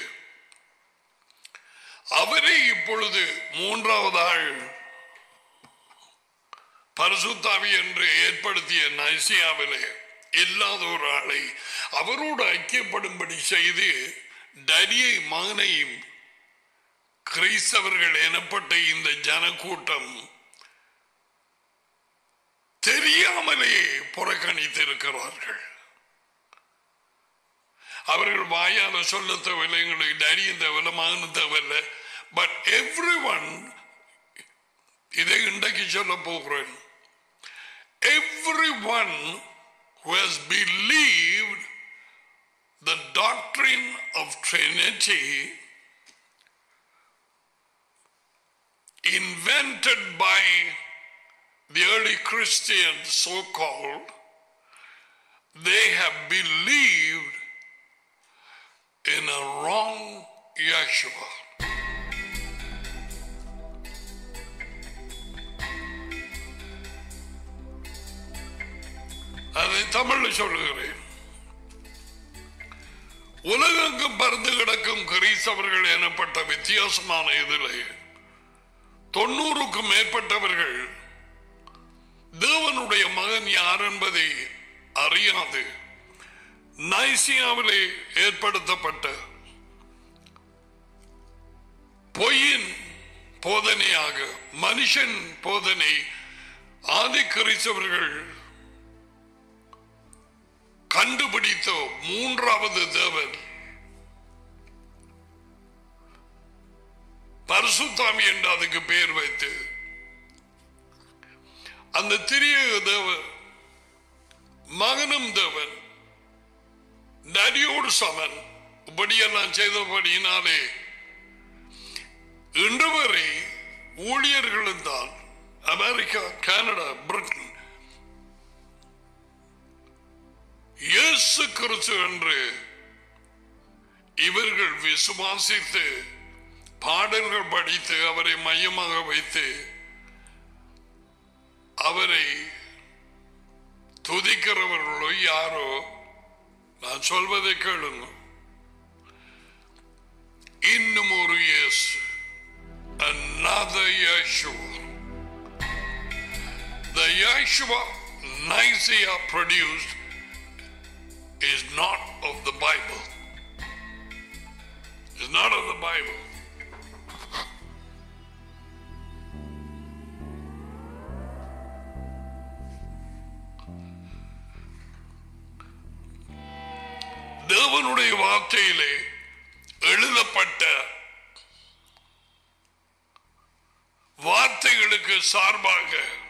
அவரை இப்பொழுது மூன்றாவது ஆள் பரிசுத்தாவி என்று ஏற்படுத்திய நைசியாவிலே இல்லாத ஒரு ஆளை அவரோடு ஐக்கியப்படும்படி செய்து டரியை மகனையும் கிறிஸ்தவர்கள் எனப்பட்ட இந்த ஜனக்கூட்டம் தெரியாமலே புறக்கணித்திருக்கிறார்கள் அவர்கள் வாயால சொல்ல தேவையில்லை எங்களுக்கு டரியும் தேவையில்லை மகனும் தேவையில்லை பட் எவ்ரி ஒன் இதை இன்றைக்கு சொல்ல போகிறேன் every one who has believed the doctrine of Trinity invented by the early Christians, so called, they have believed in a wrong Yeshua. அதை தமிழ்ல சொல்லுகிறேன் உலகெங்கும் பறந்து கிடக்கும் கிரீஸ்தவர்கள் எனப்பட்ட வித்தியாசமான இதிலே தொண்ணூறுக்கும் மேற்பட்டவர்கள் தேவனுடைய மகன் யார் என்பதை அறியாது நைசியாவிலே ஏற்படுத்தப்பட்ட பொய்யின் போதனையாக மனுஷன் போதனை ஆதி கிறிஸ்தவர்கள் கண்டுபிடித்த மூன்றாவது தேவன் பரசுத்தாமி என்று அதுக்கு பெயர் வைத்து அந்த திரியக தேவன் மகனும் தேவன் நரியோடு சமன் இப்படியெல்லாம் செய்தபடியினாலே இன்று வரை ஊழியர்களும் தான் அமெரிக்கா கனடா பிரிட்டன் இயேசு கிறிஸ்து என்று இவர்கள் விசுவாசித்து பாடல்கள் படித்து அவரை மையமாக வைத்து அவரை துதிக்கிறவர்களோ யாரோ நான் சொல்வதை கேளுங்க இன்னும் ஒரு இயேசு another Yeshua. The Yeshua Nicaea produced is not of the Bible. It's not of the Bible. தேவனுடைய வார்த்தையிலே எழுதப்பட்ட வார்த்தைகளுக்கு சார்பாக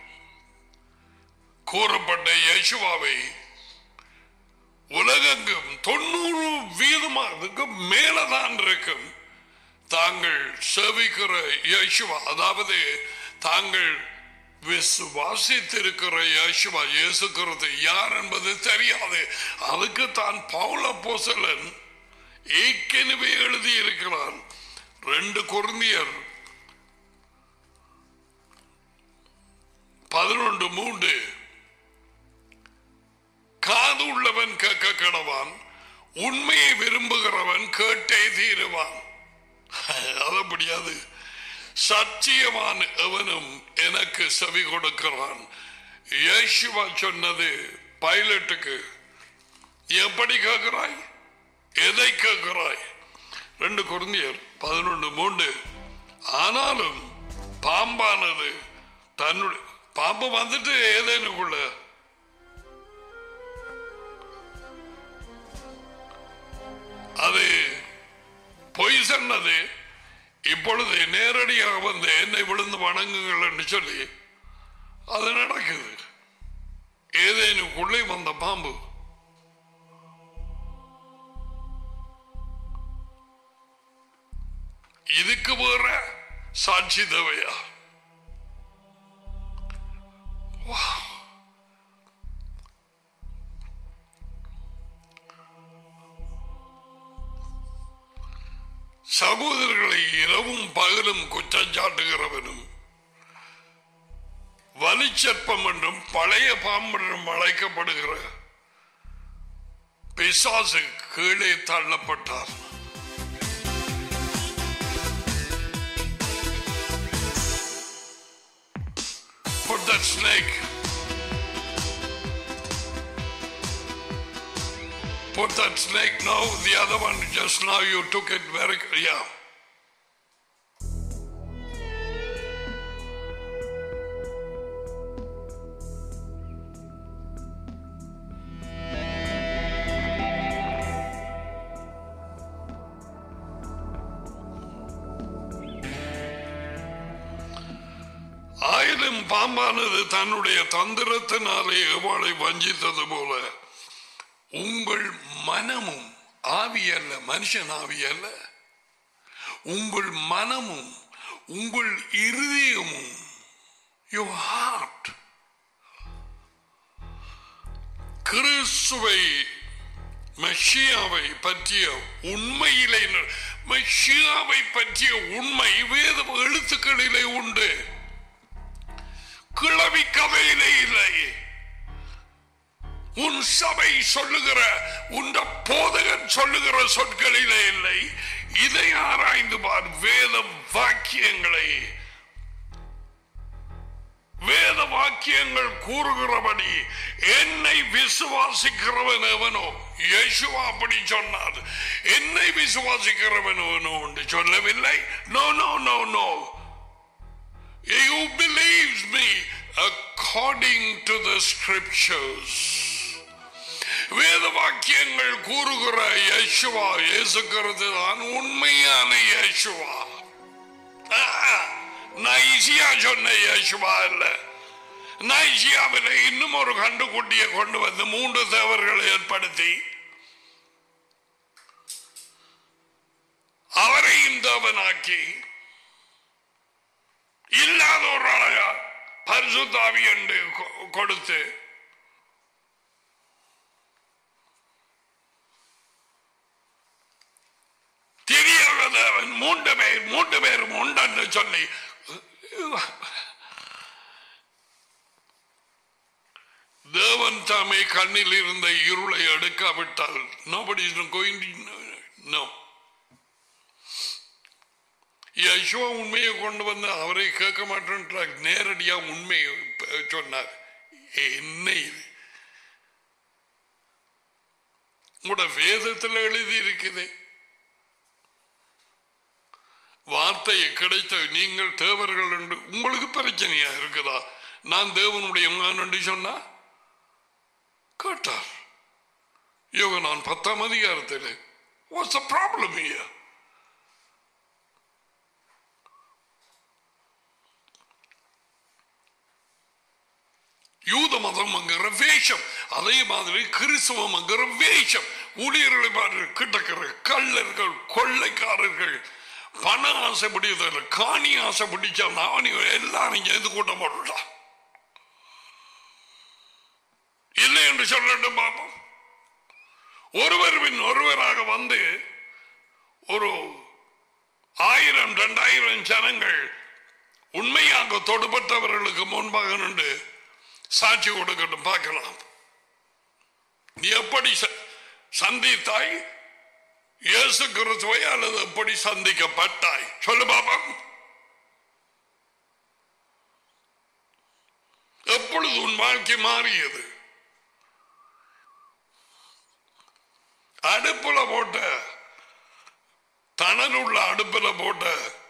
கூறப்பட்ட யேசுவாவை உலகெங்கும் தொண்ணூறு வீதமானதுக்கு மேலதான் இருக்கும் தாங்கள் சேவிக்கிற யேசுவா அதாவது தாங்கள் விசுவாசித்திருக்கிற யேசுவா இயேசுக்கிறது யார் என்பது தெரியாது அதுக்கு தான் பவுல போசலன் ஏற்கனவே எழுதி இருக்கிறான் ரெண்டு குருந்தியர் பதினொன்று மூன்று காது உள்ளவன் கேட்க கடவான் உண்மையை விரும்புகிறவன் கேட்டே தீருவான் அது முடியாது சத்தியவான் எவனும் எனக்கு செவி கொடுக்கிறான் இயேசுவா சொன்னது பைலட்டுக்கு எப்படி கேட்கிறாய் எதை கேட்கிறாய் ரெண்டு குருந்தியர் பதினொன்று மூன்று ஆனாலும் பாம்பானது தன்னுடைய பாம்பு வந்துட்டு ஏதேனுக்குள்ள அது பொய் சொன்னது இப்பொழுது நேரடியாக வந்து என்னை விழுந்து வணங்குங்கள் என்று சொல்லி அது நடக்குது ஏதேனுக்குள்ளே வந்த பாம்பு இதுக்கு வேற சாட்சி தேவையா சகோதரர்களை இரவும் பகலும் குற்றஞ்சாட்டுகிறவனும் வலிச்சற்பம் என்றும் பழைய பாம்பு என்றும் அழைக்கப்படுகிற பிசாசு கீழே தள்ளப்பட்டார் Put that snake. Put that snake. No, the other one just now you took it very. Yeah. ஆயிரம் பாம்பானது தன்னுடைய தந்திரத்தினாலே எவாளை வஞ்சித்தது போல உங்கள் மனமும் ஆவி அல்ல மனுஷன் ஆவி அல்ல உங்கள் மனமும் உங்கள் இருதயமும் your heart கிறிஸ்துவை மெஷியாவை பற்றிய உண்மையிலே மெஷியாவை பற்றிய உண்மை வேத எழுத்துக்களிலே உண்டு கிளவி கதையிலே இல்லை உன் சபை சொல்லுகிற உண்ட போதகன் சொல்லுகிற சொற்களிலே இல்லை இதை ஆராய்ந்து பார் வேத வாக்கியங்களை வேத வாக்கியங்கள் கூறுகிறபடி என்னை விசுவாசிக்கிறவன் எவனோ யேசுவா அப்படி சொன்னார் என்னை விசுவாசிக்கிறவன் எவனோ என்று சொல்லவில்லை no no no no who believes me according to the scriptures வேத வாக்கியங்கள் கூறுகிற யேசுவா இயேசுக்கிறது தான் உண்மையான யேசுவா நைசியா சொன்ன யேசுவா இல்ல நைசியாவில் இன்னும் ஒரு கண்டுக்குட்டியை கொண்டு வந்து மூன்று தேவர்களை ஏற்படுத்தி அவரையும் தேவனாக்கி இல்லாத ஒரு அழகா பரிசுத்தாவி என்று கொ- கொடுத்து தெரியாத தேவன் மூன்று பேர் மூன்று பேரும் உண்டென்று சொல்லி தேவன் தாமே கண்ணில் இருந்த இருளை எடுக்காவிட்டால் nobody is going to no யசுவா உண்மையை கொண்டு வந்து அவரை கேட்க மாட்டேன்றார் நேரடியா உண்மையை ப- சொன்னார் என்ன இது உங்களோட வேதத்தில் எழுதி இருக்குது வார்த்தை கிடைத்த நீங்கள் தேவர்கள் என்று உங்களுக்கு பிரச்சனையா இருக்குதா நான் தேவனுடைய மகன் என்று சொன்னா கேட்டார் யோக நான் பத்தாம் அதிகாரத்தில் வாட்ஸ் a problem here யூத மதம்ங்கிற வேஷம் அதே மாதிரி கிறிஸ்தவம்ங்கிற வேஷம் ஊழியர்களை பாரு கிட்டக்கிற கள்ளர்கள் கொள்ளைக்காரர்கள் பண ஆசை பிடித்தல காணி ஆசை பிடிச்சா நான் எல்லாரும் எது கூட்டம் போட்டுட்டான் இல்லை என்று சொல்லட்டும் பாப்போம் ஒருவர் பின் ஒருவராக வந்து ஒரு ஆயிரம் ரெண்டாயிரம் ஜனங்கள் உண்மையாக தொடுபட்டவர்களுக்கு முன்பாக நின்று சாட்சி கொடுக்கட்டும் பார்க்கலாம் நீ எப்படி ச- சந்தித்தாய் இயேசு கிறிஸ்துவை அல்லது எப்படி சந்திக்கப்பட்டாய் சொல்லு பாபம் எப்பொழுது உன் வாழ்க்கை மாறியது அடுப்புல போட்ட தணல் உள்ள அடுப்புல போட்ட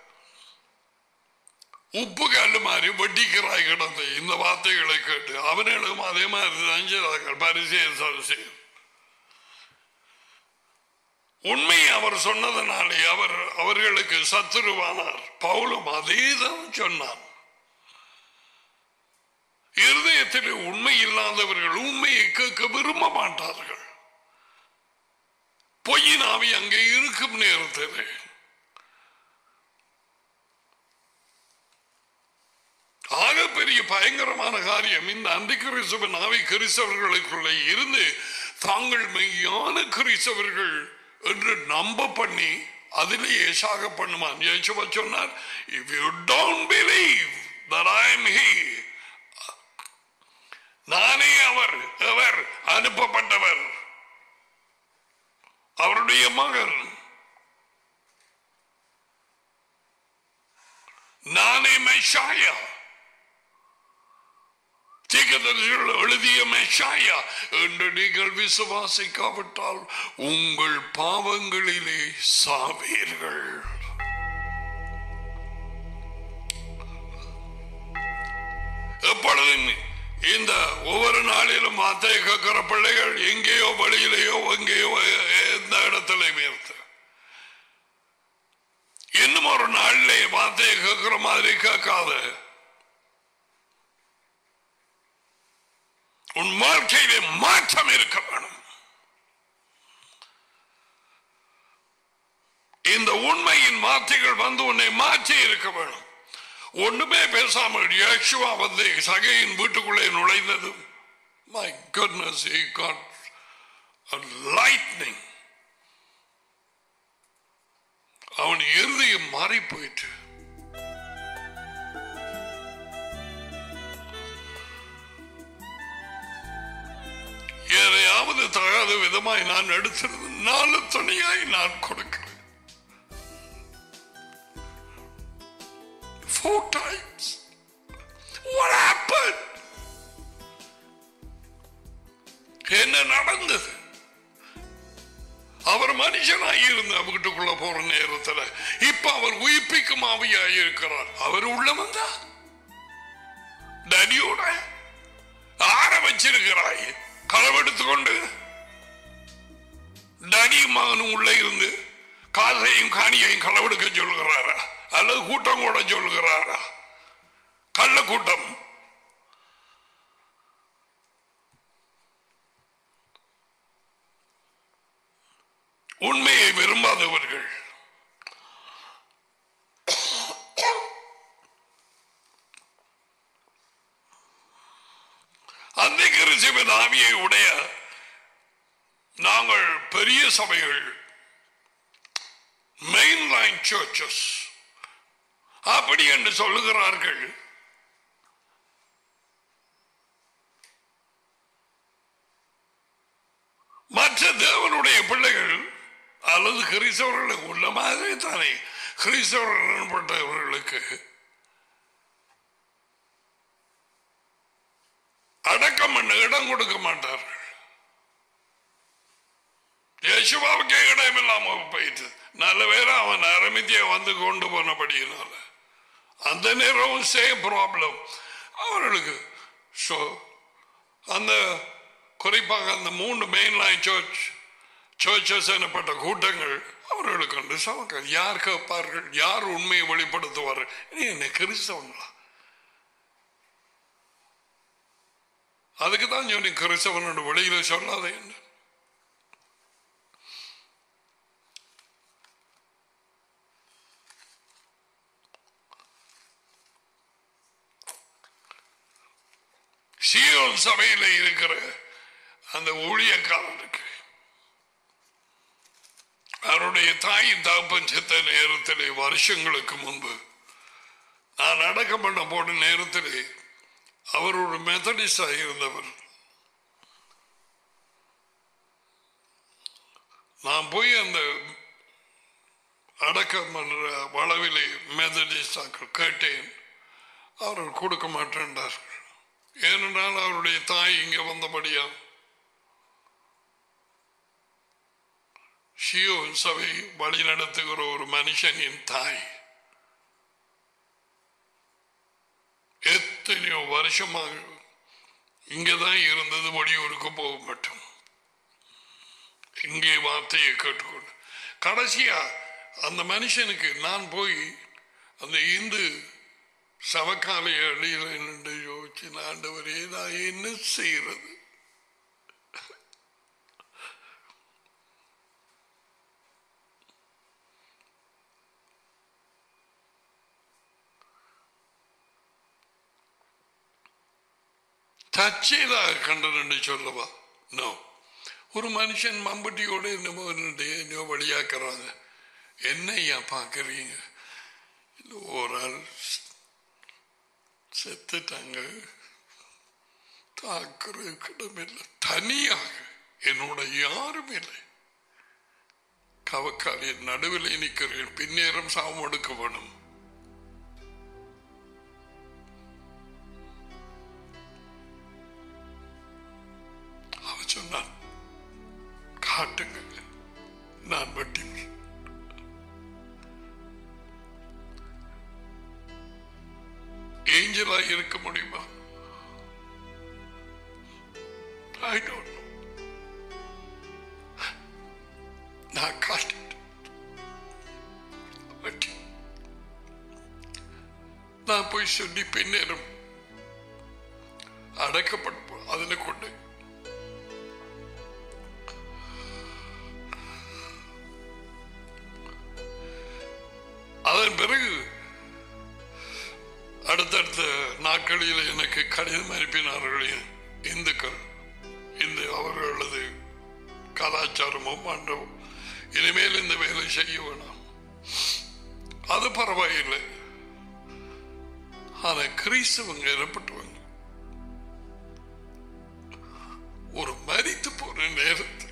உப்பு கல்லு மாதிரி வெட்டிக்கிறாய் கிடந்து இந்த வார்த்தைகளை கேட்டு அவர்களும் அதே மாதிரி தான் செய்தார்கள் பரிசெயல் சரிசெயல் உண்மை அவர் சொன்னதனாலே அவர் அவர்களுக்கு சத்துருவானார் பவுலும் அதே தான் சொன்னார் இருதயத்தில் உண்மை இல்லாதவர்கள் உண்மையை கேட்க விரும்ப மாட்டார்கள் பொய்யின் ஆவி அங்கே இருக்கும் நேரத்தில் ஆக பெரிய பயங்கரமான காரியம் இந்த அந்தி கிறிஸ்தவன் ஆவி கிறிஸ்தவர்களுக்குள்ளே இருந்து தாங்கள் மெய்யான கிறிஸ்தவர்கள் என்று நம்ப பண்ணி அதிலேயே சாக பண்ணுமான் இயேசுவா சொன்னார் if you don't believe that I am he நானே அவர் அவர் அனுப்பப்பட்டவர் அவருடைய மகன் நானே மெஷாயா தீர்க்கதரிசிகள் எழுதிய மெஷாயா என்று நீங்கள் விசுவாசிக்காவிட்டால் உங்கள் பாவங்களிலே சாவீர்கள் எப்பொழுதும் இந்த ஒவ்வொரு நாளிலும் வார்த்தையை கேட்கிற பிள்ளைகள் எங்கேயோ வழியிலேயோ எங்கேயோ எந்த இடத்துலையும் இருந்து இன்னும் ஒரு நாளிலே வார்த்தையை கேட்கிற மாதிரி கேட்காத உன் வாழ்க்கையிலே மாற்றம் இருக்க வேணும் இந்த உண்மையின் வார்த்தைகள் வந்து உன்னை மாற்றி இருக்க வேணும் ஒண்ணுமே பேசாமல் யேசுவா வந்து சகையின் வீட்டுக்குள்ளே நுழைந்தது my goodness he got a lightning அவன் இருதயம் மாறி போயிட்டு எதையாவது தகாத விதமாய் நான் எடுத்திருந்த நாலு துணையாய் நான் கொடுக்கிறேன் four times. What happened? என்ன நடந்தது அவர் மனுஷனாய் இருந்த வீட்டுக்குள்ள போற நேரத்துல இப்ப அவர் உயிர்ப்பிக்கும் ஆவியாய் இருக்கிறார் அவர் உள்ள வந்தா டடியோட ஆற வச்சிருக்கிறாய் களவெடுத்து கொண்டு டடியும் மகனும் உள்ள இருந்து காசையும் காணியையும் களவெடுக்க சொல்கிறாரா அல்லது கூட்டம் கூட சொல்கிறாரா கள்ள கூட்டம் உண்மையை விரும்பாதவர்கள் அந்த கிறிஸ்தவ ஆவியை உடைய நாங்கள் பெரிய சபைகள் மெயின் லைன் சர்ச்சஸ் அப்படி என்று சொல்லுகிறார்கள் மற்ற தேவனுடைய பிள்ளைகள் அல்லது கிறிஸ்தவர்களுக்கு உள்ள மாதிரி தானே கிறிஸ்தவர்கள் எனப்பட்டவர்களுக்கு அடக்கம் பண்ண இடம் கொடுக்க மாட்டார்கள் யேசுவாவுக்கே இடம் இல்லாம போயிட்டு நல்ல பேர அவன் அரமித்திய வந்து கொண்டு போனபடியினால அந்த நேரம் சேம் ப்ராப்ளம் அவர்களுக்கு ஸோ அந்த குறிப்பாக அந்த மூன்று மெயின் லைன் சர்ச் சர்ச்சஸ் எனப்பட்ட கூட்டங்கள் அவர்களுக்கு வந்து சமக்கம் யார் கேட்பார்கள் யார் உண்மையை வெளிப்படுத்துவார்கள் நீ என்ன கிறிஸ்தவங்களா அதுக்கு தான் சொன்னி கிறிஸ்தவனோட வெளியில சொல்லாதே என்ன சியோன் சபையில இருக்கிற அந்த ஊழியக்காரனுக்கு அவருடைய தாயின் தகப்பன் செத்த நேரத்திலே வருஷங்களுக்கு முன்பு நான் அடக்கம் பண்ண போன நேரத்திலே அவர் ஒரு மெத்தடிஸ்டாக இருந்தவர் நான் போய் அந்த அடக்கம் பண்ற வளவிலே மெதடிஸ்டாக்கள் கேட்டேன் அவர்கள் கொடுக்க மாட்டேன்றார்கள் ஏனென்றால் அவருடைய தாய் இங்கே வந்தபடியா ஷியோன் சபை வழி நடத்துகிற ஒரு மனுஷனின் தாய் எத்தனையோ வருஷமாக இங்கதான் இருந்தது வெளியூருக்கு போக மாட்டோம் இங்கே வார்த்தையை கேட்டுக்கொண்டு கடைசியா அந்த மனுஷனுக்கு நான் போய் அந்த இந்து சவக்காலை அடியில் நின்று யோசிச்சு ஆண்டவரே நான் என்ன செய்யறது தச்சைதாக கண்டன் என்று சொல்லவா நோ ஒரு மனுஷன் மம்பட்டியோட என்னமோ என்னுடைய என்னமோ வழியாக்குறாங்க என்ன ஐயா பார்க்குறீங்க ஒரு ஆள் செத்துட்டாங்க தாக்குறதுக்கு இடமில்லை தனியாக என்னோட யாரும் இல்லை கவக்காலின் நடுவில் நிற்கிறேன் பின்னேறம் சாமம் எடுக்க வேணும் அவ சொன்னான் காட்டுங்க நான் வட்டி ஏஞ்சலா இருக்க முடியுமா I don't know. நான் காட்டிட்டேன் வட்டி நான் போய் சொல்லி பின்னேறும் அடக்கப்பட்டு அதில் கொண்டு அதன் பிறகு அடுத்தடுத்த நாட்களில் எனக்கு கடிதம் அனுப்பினார்கள் இந்துக்கள் இந்த அவர்களது கலாச்சாரமோ மண்டபம் இனிமேல் இந்த வேலை செய்ய வேணாம் அது பரவாயில்லை ஆனா கிறிஸ்தவங்க ஏற்பட்டவங்க ஒரு மரித்து போன நேரத்தில்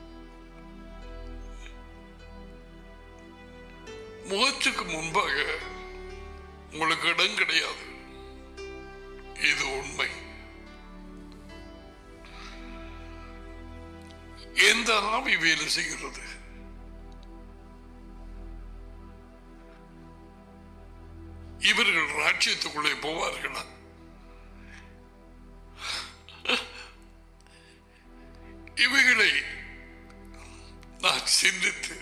முகத்துக்கு முன்பாக உங்களுக்கு இடம் கிடையாது இது உண்மை எந்த ஆவி வேலை செய்கிறது இவர்கள் ராட்சியத்துக்குள்ளே போவார்களா இவைகளை நான் சிந்தித்து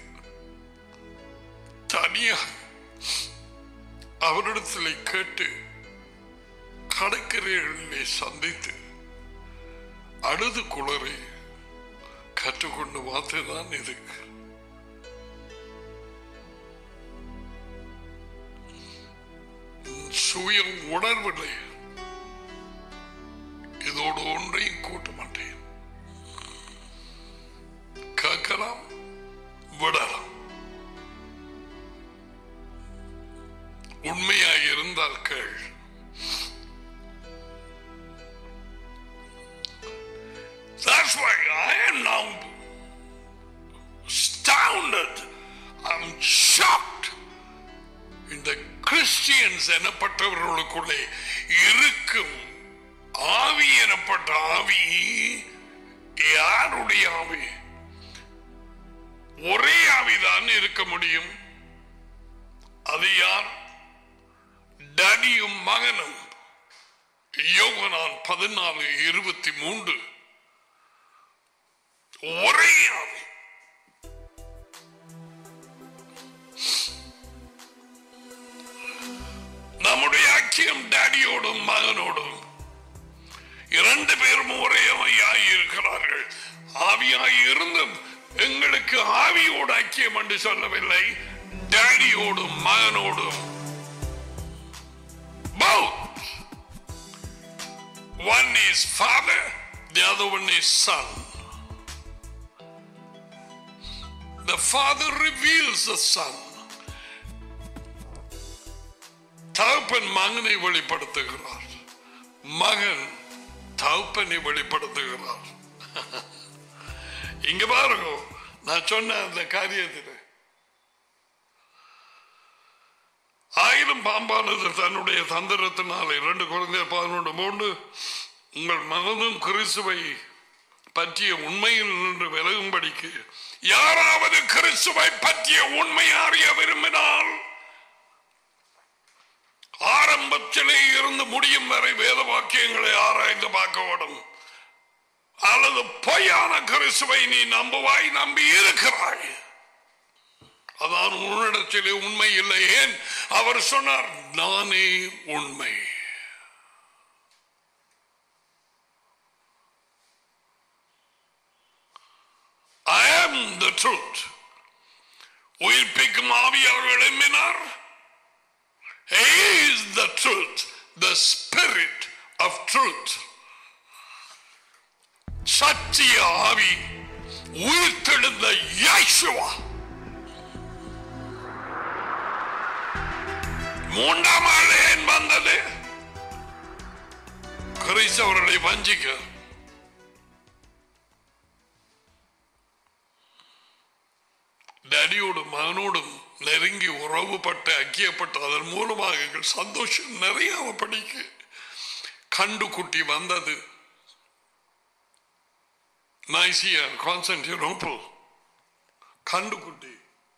தனியாக அவரிடத்தில் கேட்டு கடற்கரைகளிலே சந்தித்து அழுது குளறி கற்றுக்கொண்டு வார்த்தைதான் இது சுயம் உணர்வில்லை இதோடு ஒன்றையும் கூட்ட மாட்டேன் கேட்கலாம் விடலாம் உண்மையாக இருந்தால் கேள் That's why I am now astounded. I'm shocked. இந்த கிறிஸ்டியன்ஸ் எனப்பட்டவர்களுக்குள்ளே இருக்கும் ஆவி எனப்பட்ட ஆவி யாருடைய ஆவி ஒரே ஆவிதான் இருக்க முடியும் அது யார் டடியும் மகனும் யோகனான் பதினாலு இருபத்தி மூன்று ஒரே ஆவி நம்முடைய ஐக்கியம் டாடியோடும் மகனோடும் இரண்டு பேரும் ஒரே ஆவியாய் இருக்கிறார்கள் ஆவியாய் இருந்தும் எங்களுக்கு ஆவியோடு ஐக்கியம் என்று சொல்லவில்லை டாடியோடும் மகனோடும் both. One is father, the other one is son. The father reveals the son. தகப்பன் மகனை வெளிப்படுத்துகிறார் மகன் தகப்பனை வெளிப்படுத்துகிறார் இங்க பாருங்க நான் சொன்ன அந்த காரியத்தில் ஆயிரம் பாம்பானது தன்னுடைய தந்திரத்தினால் இரண்டு குழந்தை பதினொன்று மூன்று உங்கள் மனதும் கிறிஸ்துவை பற்றிய உண்மையில் நின்று விலகும்படிக்கு யாராவது கிறிஸ்துவை பற்றிய உண்மை அறிய விரும்பினால் ஆரம்பத்திலே இருந்து முடியும் வரை வேத வாக்கியங்களை ஆராய்ந்து பார்க்க வேண்டும் அல்லது பொய்யான கிறிஸ்துவை நீ நம்புவாய் நம்பி இருக்கிறாய் அதான் உன்னிடத்திலே உண்மை இல்லை ஏன் அவர் சொன்னார் நானே உண்மை I am the truth. உயிர்ப்பிக்கும் ஆவியாளர்கள் எம்பினார் He is the truth, the spirit of truth. சத்திய ஆவி உயிர்த்தெழுந்த யாசுவா மூன்றாம் ஆள் ஏன் வந்தது கிறிஸ்தவர்களை வஞ்சிக்க டடியோடும் மகனோடும் நெருங்கி உறவுபட்டு ஐக்கியப்பட்டு அதன் மூலமாக எங்கள் சந்தோஷம் நிறைய படிக்க கண்டு குட்டி வந்தது நைசியா கான்ஸ்டன்டினோப்பிள் கண்டு குட்டி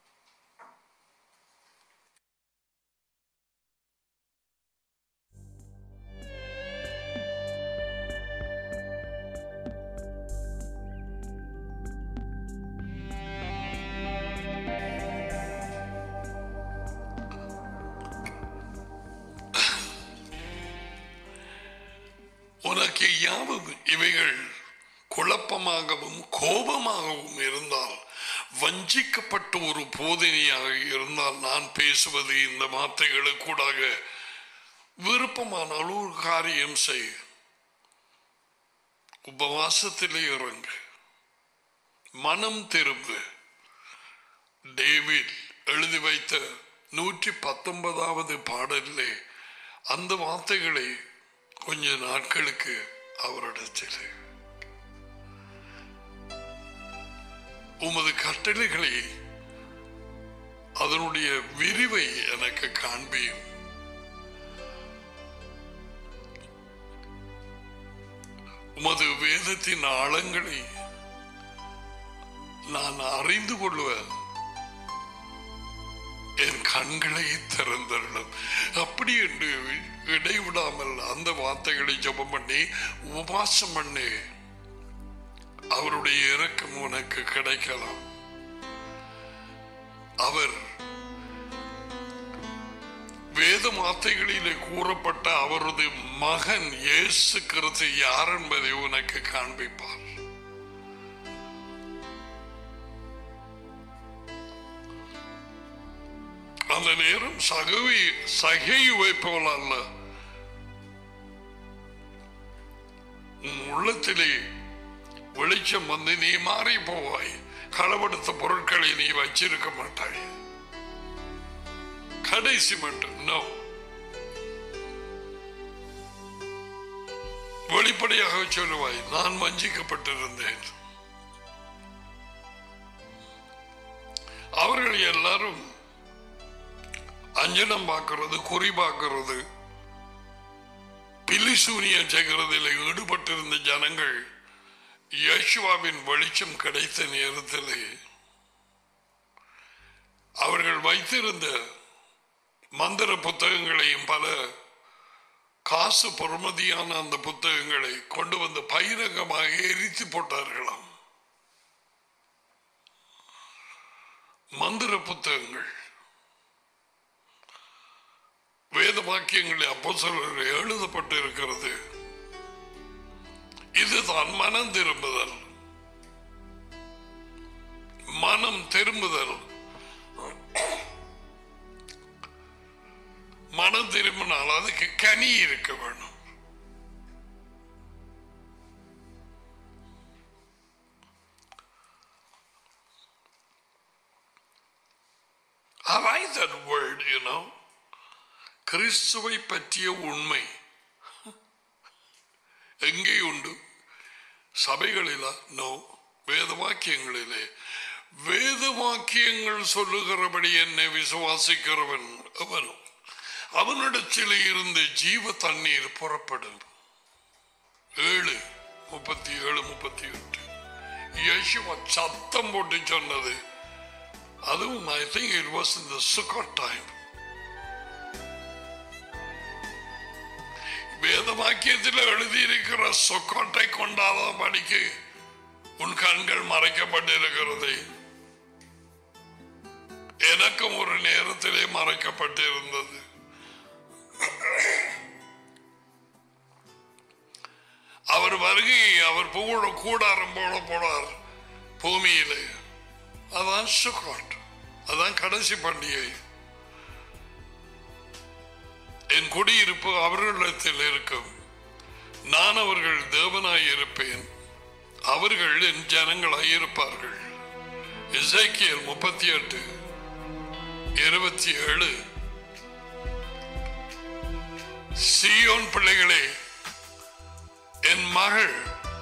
உனக்கு யாவும் இவைகள் குழப்பமாகவும் கோபமாகவும் இருந்தால் வஞ்சிக்கப்பட்ட ஒரு போதனையாக இருந்தால் நான் பேசுவது இந்த வார்த்தைகளுக்கூடாக விருப்பமானால் ஒரு காரியம் செய் உபவாசத்திலே இறங்கு மனம் திரும்பு டேவிட் எழுதி வைத்த நூற்றி பத்தொன்பதாவது பாடலிலே அந்த வார்த்தைகளை கொஞ்ச நாட்களுக்கு அவரிடத்தில் உமது கட்டளைகளை அதனுடைய விரிவை எனக்கு காண்பியும் உமது வேதத்தின் ஆழங்களை நான் அறிந்து கொள்வேன் என் கண்களை திறந்தருளும் அப்படி என்று இடைவிடாமல் அந்த வார்த்தைகளை ஜெபம் பண்ணி உபாசம் பண்ணி அவருடைய இரக்கம் உனக்கு கிடைக்கலாம் அவர் வேத வார்த்தைகளிலே கூறப்பட்ட அவரது மகன் இயேசு கிறிஸ்து யார் என்பதை உனக்கு காண்பிப்பார் அந்த நேரம் சகவி சகையுவை போல அல்ல உன் உள்ளத்திலே வெளிச்சம் வந்து நீ மாறி போவாய் களவெடுத்த பொருட்களை நீ வச்சிருக்க மாட்டாய் கடைசி மட்டும் நோ வெளிப்படையாக சொல்லுவாய் நான் வஞ்சிக்கப்பட்டிருந்தேன் அவர்கள் எல்லாரும் அஞ்சனம் பார்க்கிறது குறி பார்க்கிறது பில்லிசூனியம் செய்கிறதில் ஈடுபட்டிருந்த ஜனங்கள் யேசுவாவின் வெளிச்சம் கிடைத்த நேரத்தில் அவர்கள் வைத்திருந்த மந்திர புத்தகங்களையும் பல காசு பொறுமதியான அந்த புத்தகங்களை கொண்டு வந்து பகிரங்கமாக எரித்து போட்டார்களாம் மந்திர புத்தகங்கள் வேத வாக்கியங்களில் அப்போ எழுதப்பட்டு இருக்கிறது இதுதான் மனம் திரும்புதல் மனம் திரும்புதல் மனம் திரும்பினால் அதுக்கு கனி இருக்க வேணும் I like that word, you know. கிறிஸ்துவை பற்றிய உண்மை எங்கே உண்டு சபைகளிலா நோ வேத வாக்கியங்களிலே வேத வாக்கியங்கள் சொல்லுகிறபடி என்னை விசுவாசிக்கிறவன் அவனும் அவனிடத்தில் இருந்து ஜீவ தண்ணீர் புறப்படும் ஏழு முப்பத்தி ஏழு முப்பத்தி எட்டு யேசுவா சத்தம் போட்டு சொன்னது அதுவும் I think it was in the Sukkot time வேத வாக்கியத்தில் எழுதியிருக்கிற சொக்கோட்டை கொண்டாத படிக்கு உன் கண்கள் மறைக்கப்பட்டிருக்கிறது எனக்கும் ஒரு நேரத்திலே மறைக்கப்பட்டிருந்தது அவர் வருகை அவர் புகழ கூடாரம் போல போனார் பூமியிலே அதான் சுகாட் அதான் கடைசி பண்டிகை என் குடியிருப்பு அவர்களிடத்தில் இருக்கும் நான் அவர்கள் தேவனாய் இருப்பேன் அவர்கள் என் ஜனங்களாய் இருப்பார்கள் இசைக்கியல் முப்பத்தி எட்டு இருபத்தி ஏழு சியோன் பிள்ளைகளே என் மகள்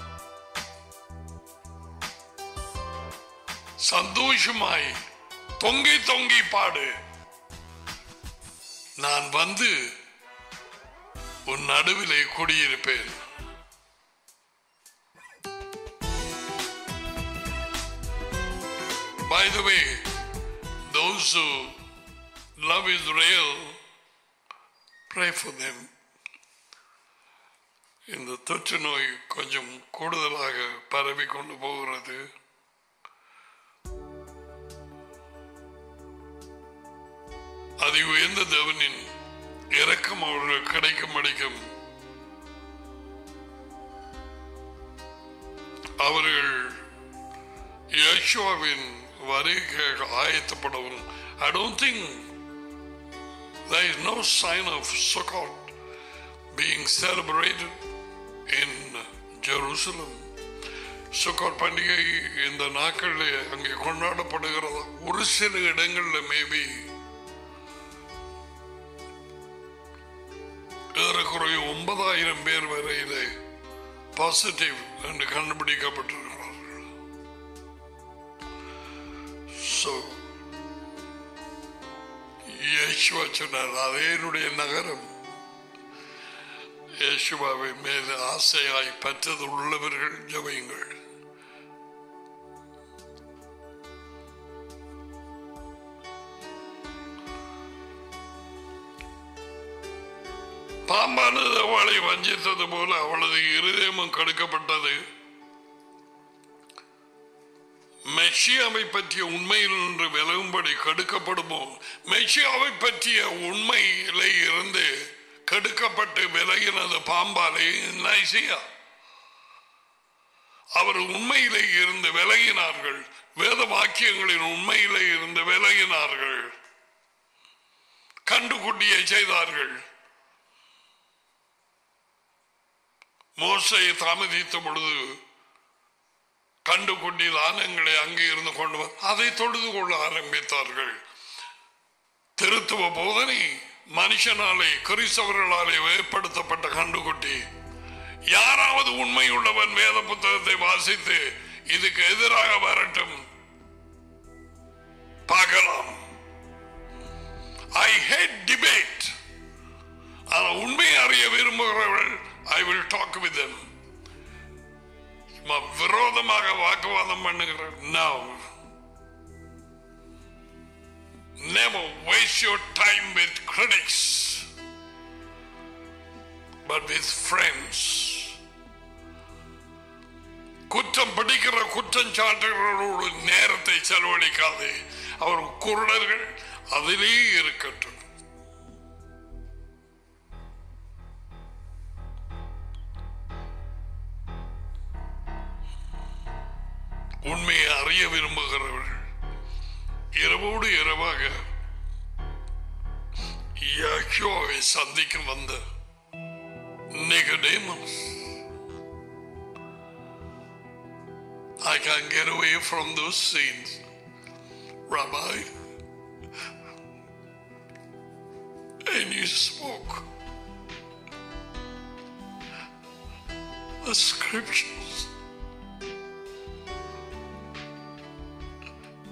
சந்தோஷமாய் தொங்கி தொங்கி பாடு நான் வந்து உன் நடுவிலே குடியிருப்பேன் By the way, those who love Israel, pray for them. இந்த தொற்று நோய் கொஞ்சம் கூடுதலாக பரவி கொண்டு போகிறது அதி உயர்ந்த தேவனின் இரக்கம் அவர்கள் கிடைக்கும் அடிக்கும் அவர்கள் யேசுவாவின் வருகைக்கு ஆயத்தப்படவும் I don't think there is no sign of Sukkot being celebrated in Jerusalem. Sukkot பண்டிகை இந்த நாட்களில் அங்கே கொண்டாடப்படுகிறதா ஒரு சில இடங்களில் மேபி ஏறக்குறைய ஒன்பதாயிரம் பேர் வரையிலே பாசிட்டிவ் என்று கண்டுபிடிக்கப்பட்டிருக்கிறார்கள் ஸோ இயேசுவா சொன்னார் அதே என்னுடைய நகரம் இயேசுவாவை மேல் ஆசையாய் பற்றது உள்ளவர்கள் ஜபையுங்கள் பாம்பானது அவளை வஞ்சித்தது போல அவளது இருதயமும் கடுக்கப்பட்டது மெஷியாவை பற்றிய உண்மையில் நின்று விலகும்படி கடுக்கப்படுமோ மெஷியாவை பற்றிய உண்மையில இருந்து கெடுக்கப்பட்டு விலகினது பாம்பாலே நைசியா அவர் உண்மையிலே இருந்து விலகினார்கள் வேத வாக்கியங்களின் உண்மையிலே இருந்து விலகினார்கள் கண்டுகுட்டியை செய்தார்கள் மோசையை தாமதித்த பொழுது கண்டுகொண்டி தானங்களை அங்கே இருந்து கொண்டு வந்து அதை தொழுது கொள்ள ஆரம்பித்தார்கள் திருத்துவ போதனை மனுஷனாலே கிறிஸ்தவர்களாலே ஏற்படுத்தப்பட்ட கண்டுகுட்டி யாராவது உண்மையுள்ளவன் வேத புத்தகத்தை வாசித்து இதுக்கு எதிராக வரட்டும் பார்க்கலாம் ஐ ஹேட் டிபேட் ஆனா உண்மையை அறிய விரும்புகிறவர்கள் I will talk with them சும்மா விரோதமாக வாக்குவாதம் பண்ணுகிற no never waste your time with critics but with friends குற்றம் பிடிக்கிற குற்றம் சாட்டுகிறவர்களோடு நேரத்தை செலவழிக்காது அவர் குருடர்கள் அதிலே இருக்கட்டும் உண்மையை அறிய விரும்புகிறவர்கள் இரவோடு இரவாக யாக்கியோவை சந்திக்க வந்த Nicodemus. I can get away from those scenes, Rabbi. And you spoke the scriptures.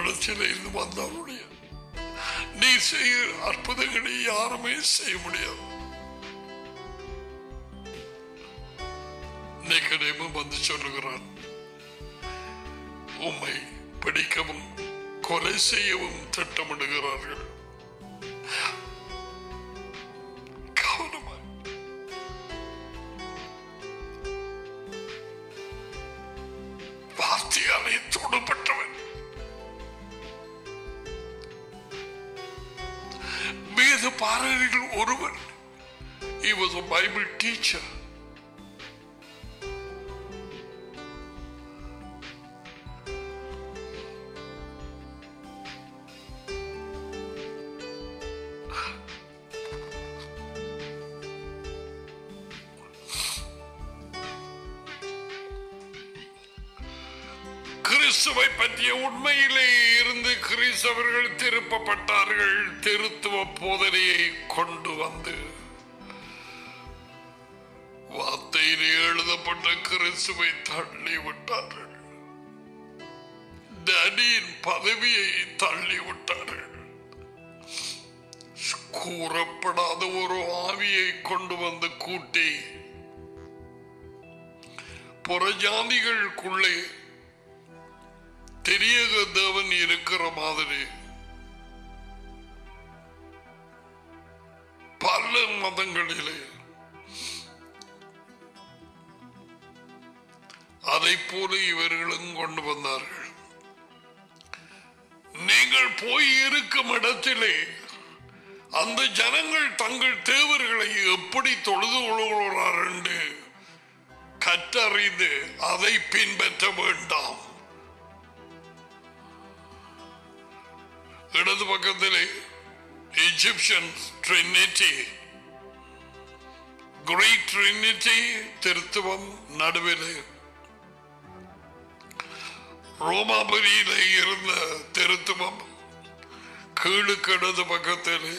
உன்னிடத்தில் இருந்து வந்தவருடைய நீ செய்ய அற்புதங்களை யாருமே செய்ய முடியாது நிக்கடேமும் வந்து சொல்லுகிறான் உம்மை பிடிக்கவும் கொலை செய்யவும் திட்டமிடுகிறார்கள் கவனமாய் வார்த்தையாலே தொடப்பட்டவன் வேத பாரதிகள் ஒருவன் He was a Bible teacher. கிறிஸ்துவை பற்றிய உண்மையிலே இருந்து கிறிஸ்தவர்கள் திருப்பப்பட்டார்கள் திருத்துவ போதனையை கொண்டு வந்து வார்த்தையிலே எழுதப்பட்ட கிறிஸ்துவை தள்ளி விட்டார்கள் டடியின் பதவியை தள்ளி விட்டார்கள் கூறப்படாத ஒரு ஆவியை கொண்டு வந்து கூட்டி புறஜாதிகளுக்குள்ளே தெரியக தேவன் இருக்கிற மாதிரி பல மதங்களிலே அதை போல இவர்களும் கொண்டு வந்தார்கள் நீங்கள் போய் இருக்கும் இடத்திலே அந்த ஜனங்கள் தங்கள் தேவர்களை எப்படி தொழுது கொள்கிறார் என்று கற்றறிந்து அதை பின்பற்ற வேண்டாம் இடது பக்கத்திலே இஜிப்சியன் ட்ரினிட்டி கிரேட் ட்ரினிட்டி திருத்துவம் நடுவிலே ரோமாபுரியிலே இருந்த திருத்துவம் கீழுக்கு இடது பக்கத்திலே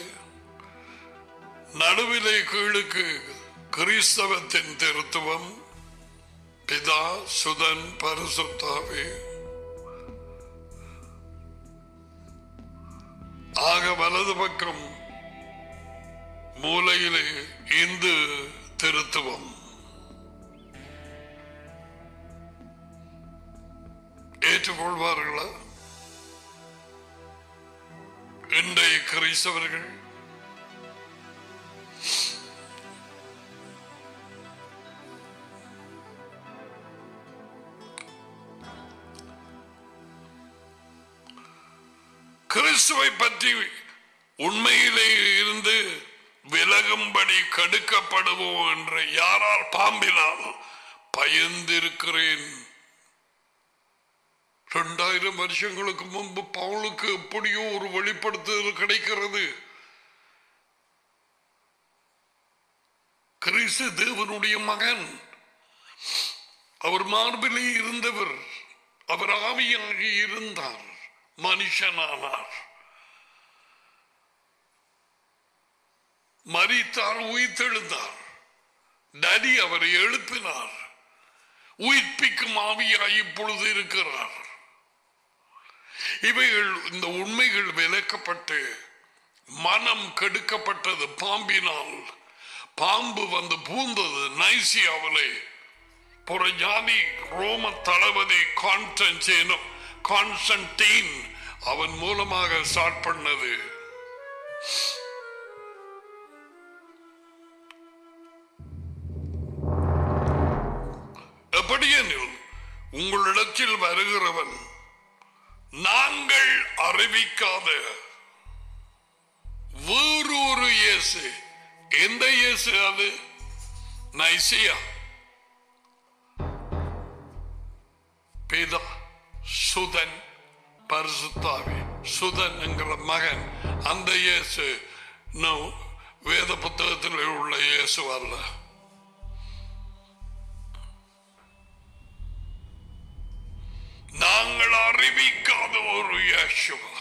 நடுவிலே கீழுக்கு கிறிஸ்தவத்தின் திருத்துவம் பிதா சுதன் பரிசுத்தாவே ஆக வலது பக்கம் மூலையிலே இந்து திருத்துவம் ஏற்றுக்கொள்வார்களா இன்றைய கிறிஸ்தவர்கள் கிறிஸ்துவை பற்றி உண்மையிலே இருந்து விலகும்படி கடுக்கப்படுவோம் என்று யாரால் பாம்பினால் பயந்திருக்கிறேன் இரண்டாயிரம் வருஷங்களுக்கு முன்பு பவுலுக்கு எப்படியோ ஒரு வெளிப்படுத்துதல் கிடைக்கிறது கிறிஸ்து தேவனுடைய மகன் அவர் மார்பிலே இருந்தவர் அவர் ஆவியாக இருந்தார் மனுஷனானார் மறித்தார் உயிர்த்தெழுந்தார் டடி அவரை எழுப்பினார் உயிர்ப்பிக்கும் ஆவியாய் இப்பொழுது இருக்கிறார் இவைகள் இந்த உண்மைகள் விலக்கப்பட்டு மனம் கெடுக்கப்பட்டது பாம்பினால் பாம்பு வந்து பூந்தது நைசியாவிலே புறஜாதி ரோம தளபதி கான்ஸ்டன்டீனோ கான்ஸ்டன்டீன் அவன் மூலமாக ஸ்டார்ட் பண்ணது எப்படியெனில் உங்களிடத்தில் வருகிறவன் நாங்கள் அறிவிக்காத வேறொரு இயேசு எந்த இயேசு அது நைசியா பிதா சுதன் பரிசுத்தாவி சுதன் என்கிற மகன் அந்த இயேசு நோ வேத புத்தகத்தில் உள்ள இயேசு அல்ல நாங்கள் அறிவிக்காத ஒரு இயேசுவா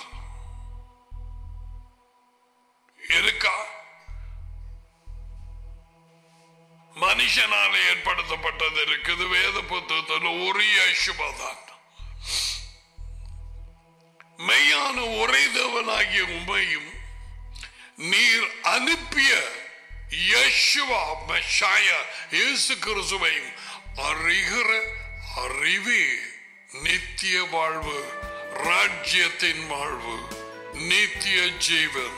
இருக்கா மனுஷனால் ஏற்படுத்தப்பட்டது இருக்குது வேத புத்தகத்தில் ஒரு இயேசுவா தான் மெய் மெய்யான ஒரே தேவனாகிய உமையும் நீர் அனுப்பிய யேசுவா மெஷாயா இயேசு கிறிஸ்துவையும் அறிகிற அறிவே நித்திய வாழ்வு ராஜ்யத்தின் வாழ்வு நித்திய ஜீவன்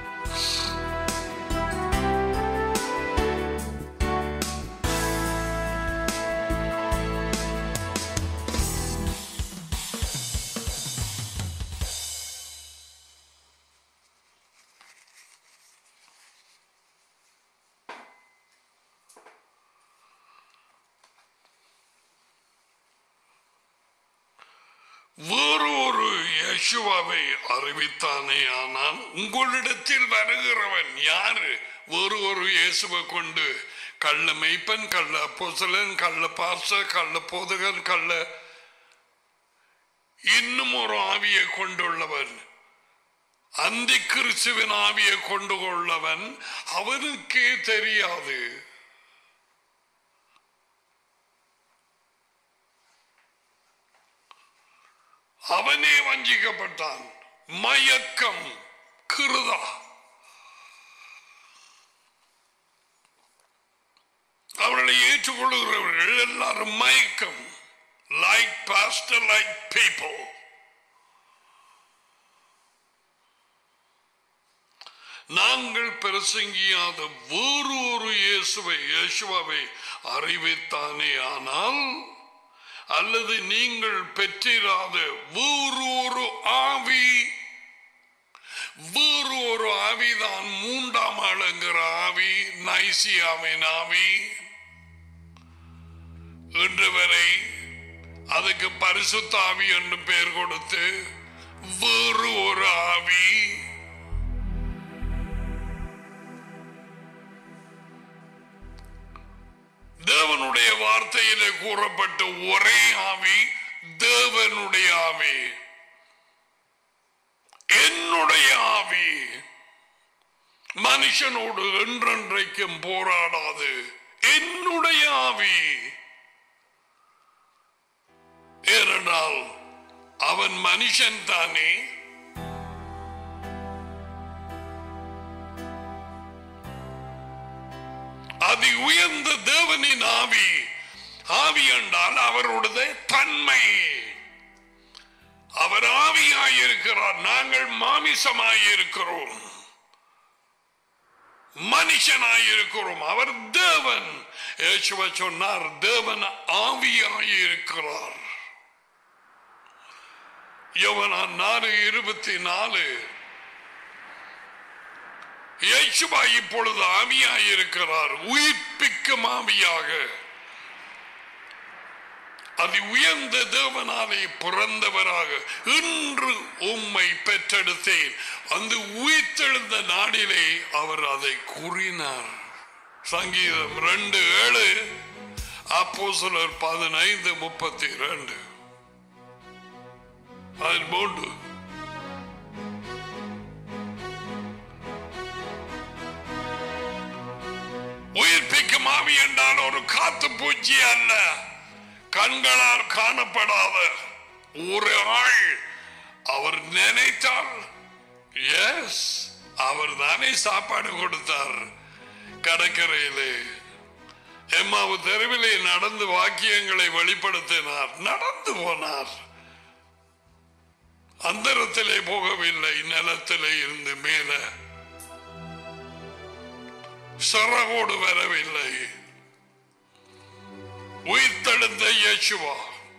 வேறு ஒரு யேசுவாவை அறிவித்தானே ஆனால் உங்களிடத்தில் வருகிறவன் யாரு வேறு ஒரு இயேசுவை கொண்டு கள்ள மெய்ப்பன் கள்ள பொசலன் கள்ள பாச கள்ள போதகன் கள்ள இன்னும் ஒரு ஆவியை கொண்டுள்ளவன் அந்தி கிறிஸ்துவின் ஆவியை கொண்டு கொள்ளவன் அவனுக்கே தெரியாது அவனே வஞ்சிக்கப்பட்டான் மயக்கம் கிருதா அவர்களை ஏற்றுக்கொள்கிறவர்கள் எல்லாரும் மயக்கம் லைக் பாஸ்டர் லைக் பீப்புள் நாங்கள் பிரசங்கியாத வேறு ஒரு இயேசுவை இயேசுவாவை அறிவித்தானே ஆனால் அல்லது நீங்கள் பெற்றிராத வேறு ஒரு ஆவி வேறு ஒரு ஆவிதான் மூன்றாம் ஆளுங்கிற ஆவி நைசியாவின் ஆவி இன்று வரை அதுக்கு பரிசுத்த ஆவி என்று பெயர் கொடுத்து வேறு ஒரு ஆவி தேவனுடைய வார்த்தையிலே கூறப்பட்ட ஒரே ஆவி தேவனுடைய ஆவி என்னுடைய ஆவி மனுஷனோடு என்றென்றைக்கும் போராடாது என்னுடைய ஆவி ஏனென்றால் அவன் மனுஷன் தானே அதி உயர்ந்த தேவனின் ஆவி ஆவி என்றால் அவருடைய தன்மை அவர் ஆவியாயிருக்கிறார் நாங்கள் மாமிசமாயிருக்கிறோம் மனுஷனாயிருக்கிறோம் அவர் தேவன் இயேசுவ சொன்னார் தேவன் ஆவியாயிருக்கிறார் யோவனா நாலு இருபத்தி நாலு இயேசுவா இப்பொழுது ஆவியாயிருக்கிறார் உயிர்ப்பிக்கும் ஆவியாக அது உயர்ந்த தேவனாலே பிறந்தவராக இன்று உம்மை பெற்றெடுத்தேன் அந்த உயிர்த்தெழுந்த நாடிலே அவர் அதை கூறினார் சங்கீதம் ரெண்டு ஏழு அப்போ சிலர் பதினைந்து முப்பத்தி ரெண்டு அதில் மூன்று உயிர்ப்பிக்கும் ஆவி என்றால் ஒரு காத்து பூச்சி அல்ல கண்களால் காணப்படாத ஒரு ஆள் அவர் நினைத்தால் எஸ் அவர் தானே சாப்பாடு கொடுத்தார் கடற்கரையிலே எம்மாவு தெருவிலே நடந்து வாக்கியங்களை வெளிப்படுத்தினார் நடந்து போனார் அந்தரத்திலே போகவில்லை நிலத்திலே இருந்து மேல சிறகோடு வரவில்லை உயிர்த்தெழுந்த இயேசுவா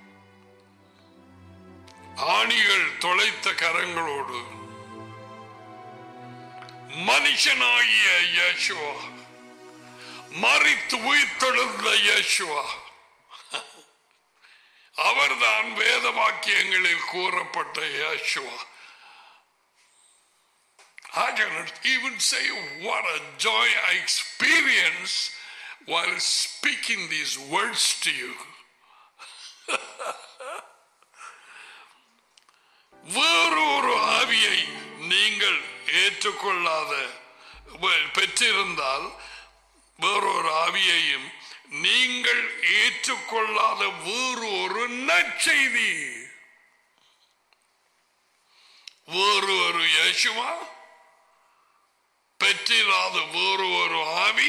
ஆணிகள் தொலைத்த கரங்களோடு மனுஷனாகிய இயேசுவா மறித்து உயிர்த்தெழுந்த இயேசுவா அவர்தான் வேத வாக்கியங்களில் கூறப்பட்ட இயேசுவா I cannot even say what a joy I experience while speaking these words to you. வேறொரு ஆவியை நீங்கள் ஏற்றுக்கொள்ளாத well, பெற்றிருந்தால் வேறொரு ஆவியையும் நீங்கள் ஏற்றுக்கொள்ளாத வேறு ஒரு நற்செய்தி வேறு ஒரு யேசுவா பெற்றிராத வேறு ஒரு ஆவி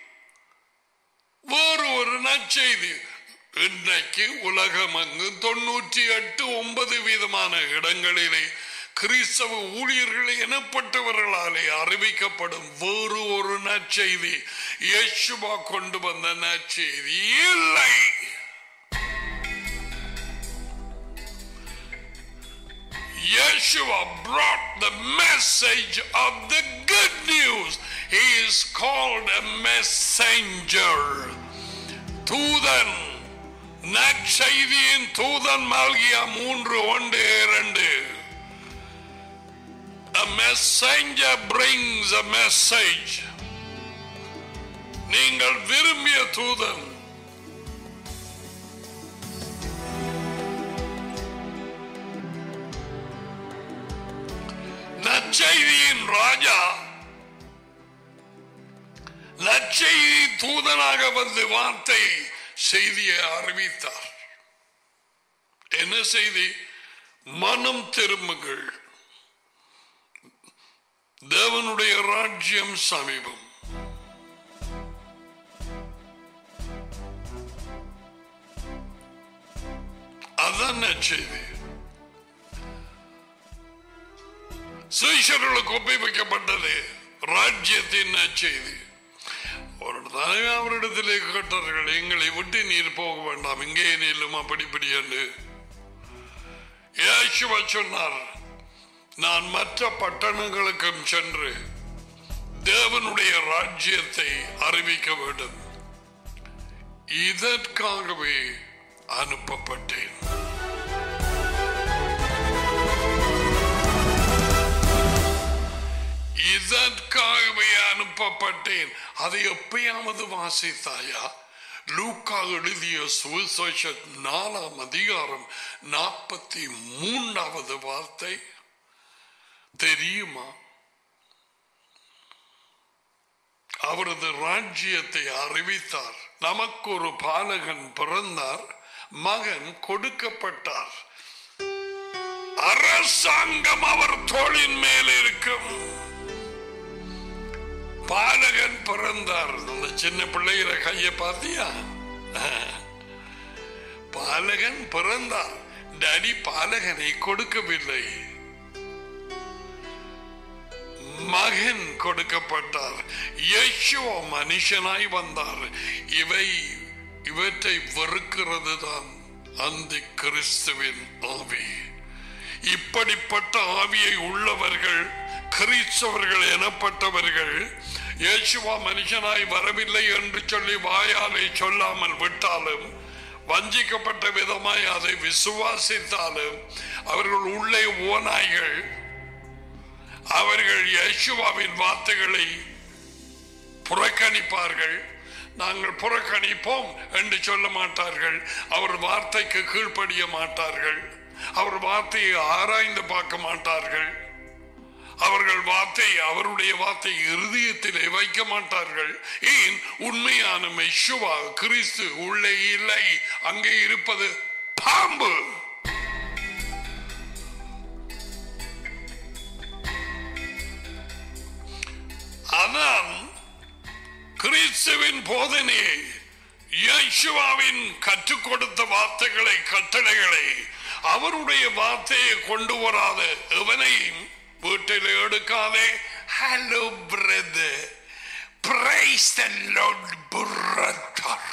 வேறு ஒரு நற்செய்தி இன்றைக்கு உலகமங்கு தொண்ணூற்றி எட்டு ஒன்பது விதமான இடங்களிலே கிறிஸ்தவ ஊழியர்கள் எனப்பட்டவர்களாலே அறிவிக்கப்படும் வேறு ஒரு நற்செய்தி யேசுவா கொண்டு வந்த நற்செய்தி இல்லை Yeshua brought the message of the good news. He is called a messenger. தூதன் நற்செய்தியின் தூதன் மல்கியா மூன்று ஒன்று இரண்டு A messenger brings a message. நீங்கள் விரும்பிய தூதன் நற்செய்தியின் ராஜா நற்செய்தி தூதனாக வந்து வார்த்தை செய்தியை அறிவித்தார் என்ன செய்தி மனம் திரும்புங்கள் தேவனுடைய ராஜ்யம் சமீபம் அதான் நற்செய்தி சீஷர்களுக்கு ஒப்பி வைக்கப்பட்டது ராஜ்யத்தின் நற்செய்தி ஒரு தலைமை அவரிடத்திலே கேட்டார்கள் எங்களை விட்டு நீர் போக வேண்டாம் இங்கே நீளும் அப்படிப்படி என்று இயேசுவா சொன்னார் நான் மற்ற பட்டணங்களுக்கும் சென்று தேவனுடைய ராஜ்யத்தை அறிவிக்க வேண்டும் இதற்காகவே அனுப்பப்பட்டேன் இதற்காகவே அனுப்பப்பட்டேன் அதை எப்பயாவது வாசித்தாயா லூக்கா எழுதிய சுவிசேஷ நாலாம் அதிகாரம் நாற்பத்தி மூன்றாவது வார்த்தை தெரியுமா அவரது ராஜ்யத்தை அறிவித்தார் நமக்கு ஒரு பாலகன் பிறந்தார் மகன் கொடுக்கப்பட்டார் அரசாங்கம் அவர் தோளின் மேல் இருக்கும் பாலகன் பிறந்தார் அந்த சின்ன பிள்ளைகிற கைய பாத்தியா பாலகன் பிறந்தார் டடி பாலகனை கொடுக்கவில்லை மகன் கொடுக்கப்பட்டார் யேசுவ மனுஷனாய் வந்தார் இவை இவற்றை வெறுக்கிறது தான் அந்த கிறிஸ்துவின் ஆவி இப்படிப்பட்ட ஆவியை உள்ளவர்கள் கிறிஸ்தவர்கள் எனப்பட்டவர்கள் இயேசுவா மனுஷனாய் வரவில்லை என்று சொல்லி வாயாலை சொல்லாமல் விட்டாலும் வஞ்சிக்கப்பட்ட விதமாய் அதை விசுவாசித்தாலும் அவர்கள் உள்ளே ஓநாய்கள் அவர்கள் யேசுவாவின் வார்த்தைகளை புறக்கணிப்பார்கள் நாங்கள் புறக்கணிப்போம் என்று சொல்ல மாட்டார்கள் அவர் வார்த்தைக்கு கீழ்ப்படிய மாட்டார்கள் அவர் வார்த்தையை ஆராய்ந்து பார்க்க மாட்டார்கள் அவர்கள் வார்த்தை அவருடைய வார்த்தை இருதயத்திலே வைக்க மாட்டார்கள் ஏன் உண்மையான மெஷுவா கிறிஸ்து உள்ளே இல்லை அங்கே இருப்பது பாம்பு அதான் கிறிஸ்துவின் போதனையை யேசுவாவின் கற்றுக் கொடுத்த வார்த்தைகளை கட்டளைகளை அவருடைய வார்த்தையை கொண்டு வராத எவனையும் வீட்டில் எடுக்காதே hello brother praise the Lord brother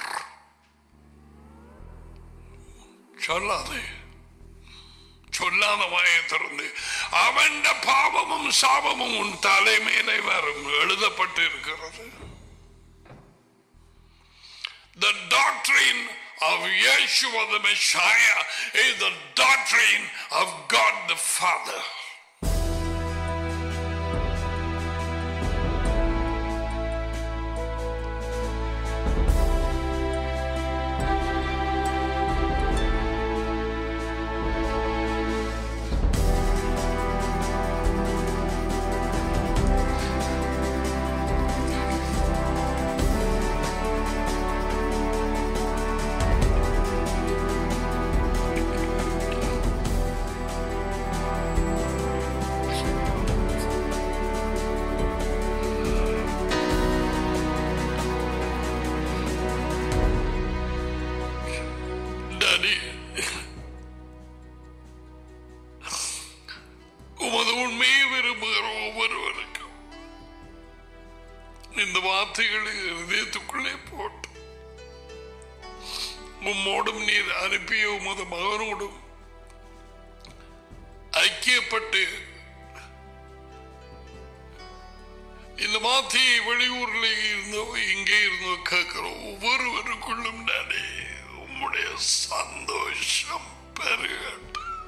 சொல்லாதே சொல்லாத வாயை திறந்து அவன் பாவமும் சாபமும் உன் தலைமையிலே வரும் எழுதப்பட்டு இருக்கிறது The doctrine of Yeshua the Messiah is the doctrine of God the Father. உண்மையை விரும்புகிற ஒவ்வொருவருக்கும் இந்த வார்த்தைகளை இதயத்துக்குள்ளே போட்டு உம்மோடும் நீர் அனுப்பிய உமது மகனோடும் ஐக்கியப்பட்டு இந்த வார்த்தையை வெளியூர்ல இருந்தோ இங்கே இருந்தோ கேட்கிற ஒவ்வொருவருக்குள்ளும் நானே உம்முடைய சந்தோஷம் பெருகட்டும்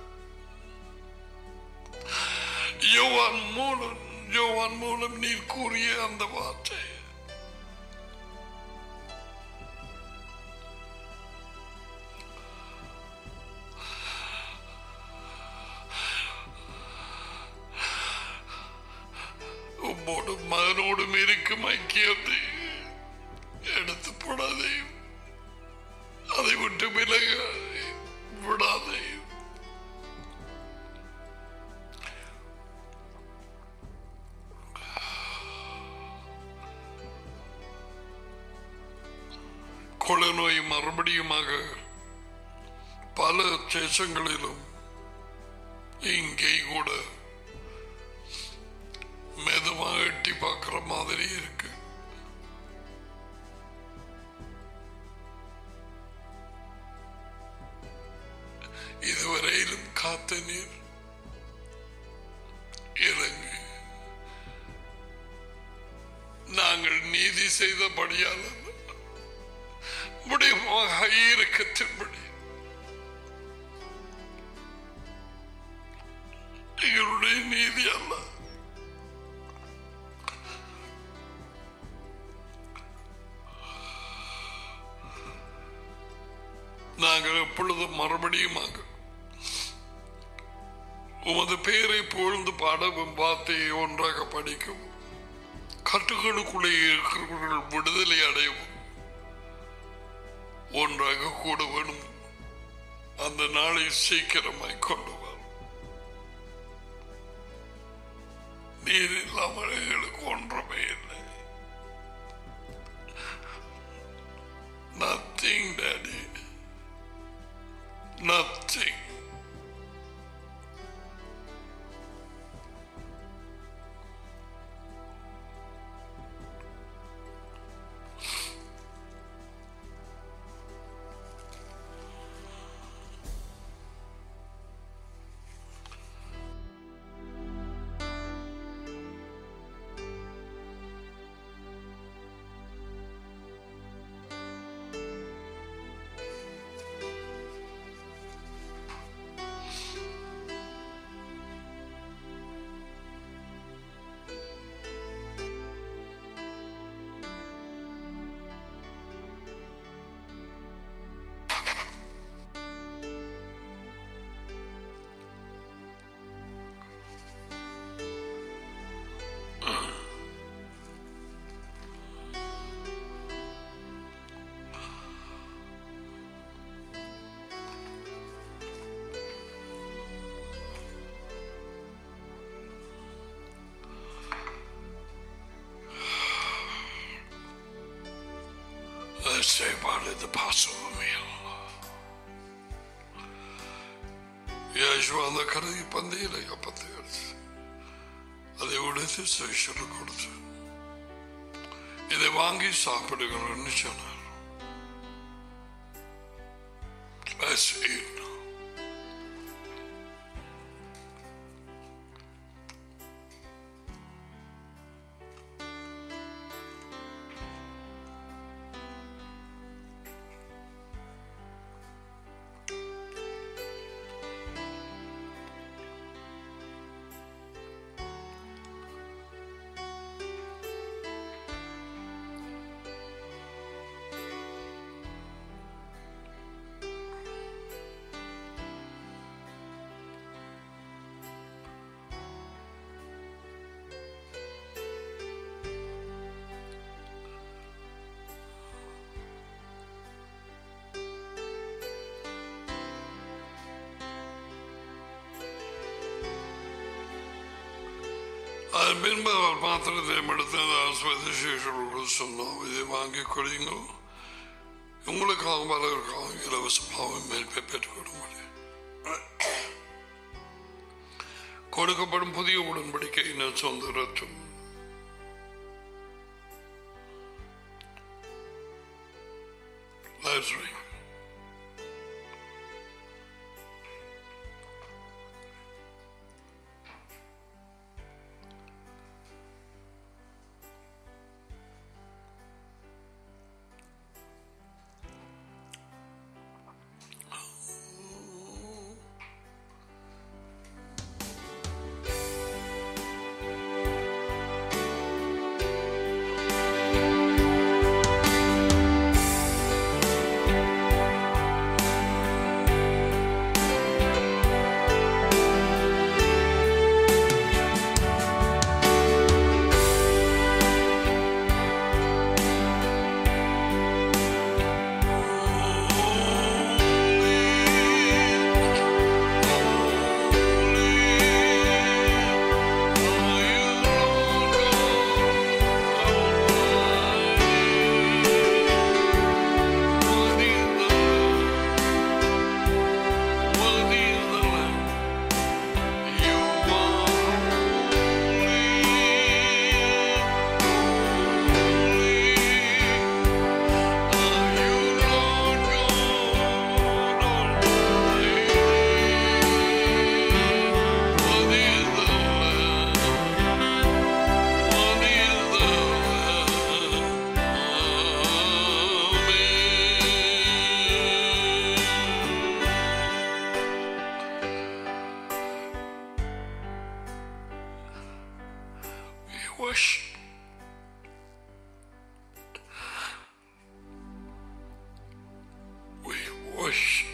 யோவான் மூலம் யோவான் மூலம் நீர் கூறிய அந்த வார்த்தை உம்மோடும் மகனோடும் இருக்கும் ஐக்கியத்தை எடுத்து போடாதே அதை விட்டு விலக விடாதே கொலை நோய் மறுபடியுமாக பல தேசங்களிலும் இங்கே கூட மெதுவாக எட்டி பார்க்கிற மாதிரி இருக்கு இதுவரையிலும் காத்த நீர் இறங்கு நாங்கள் நீதி செய்தபடியால் முடிவாக இறக்கத்தின்படி எங்களுடைய நீதி அல்ல நாங்கள் எப்பொழுதும் மறுபடியுமாக உமது பெயரை புகழ்ந்து பாடவும் வார்த்தையை ஒன்றாக படிக்கவும் கட்டுகளுக்குள்ளே இருக்கிறவர்கள் விடுதலை அடையவும் ஒன்றாக கூட வேணும் அந்த நாளை சீக்கிரமாய் கொண்டு வரும் நீர் இல்லாமல் எங்களுக்கு ஒன்றுமே இல்லை நத்திங் டாடி நத்திங் செய்வாள் இந்த பாசவமையில் യേശു അന്ന് കരുതി പന്തിയിലെ അപ്പത്തെ എടുത്ത് அதை உடைத்து சிஷரு கொடுத்து இதை வாங்கி சாப்பிடுகிறேன்னு சொன்னார் Let's eat now. அதன் பின்பு அவர் பாத்திரத்தை எடுத்து அந்த ஆஸ்பத்திரி சிகிச்சைகளுக்கு சொன்னோம் இதை வாங்கி கொடுங்க உங்களுக்காக பலருக்காக இலவசமாக மேல் பெற்றுக்கொள்ள முடியும் கொடுக்கப்படும் புதிய உடன்படிக்கையின் சொந்த ரத்தம் That's right. worship. We worship.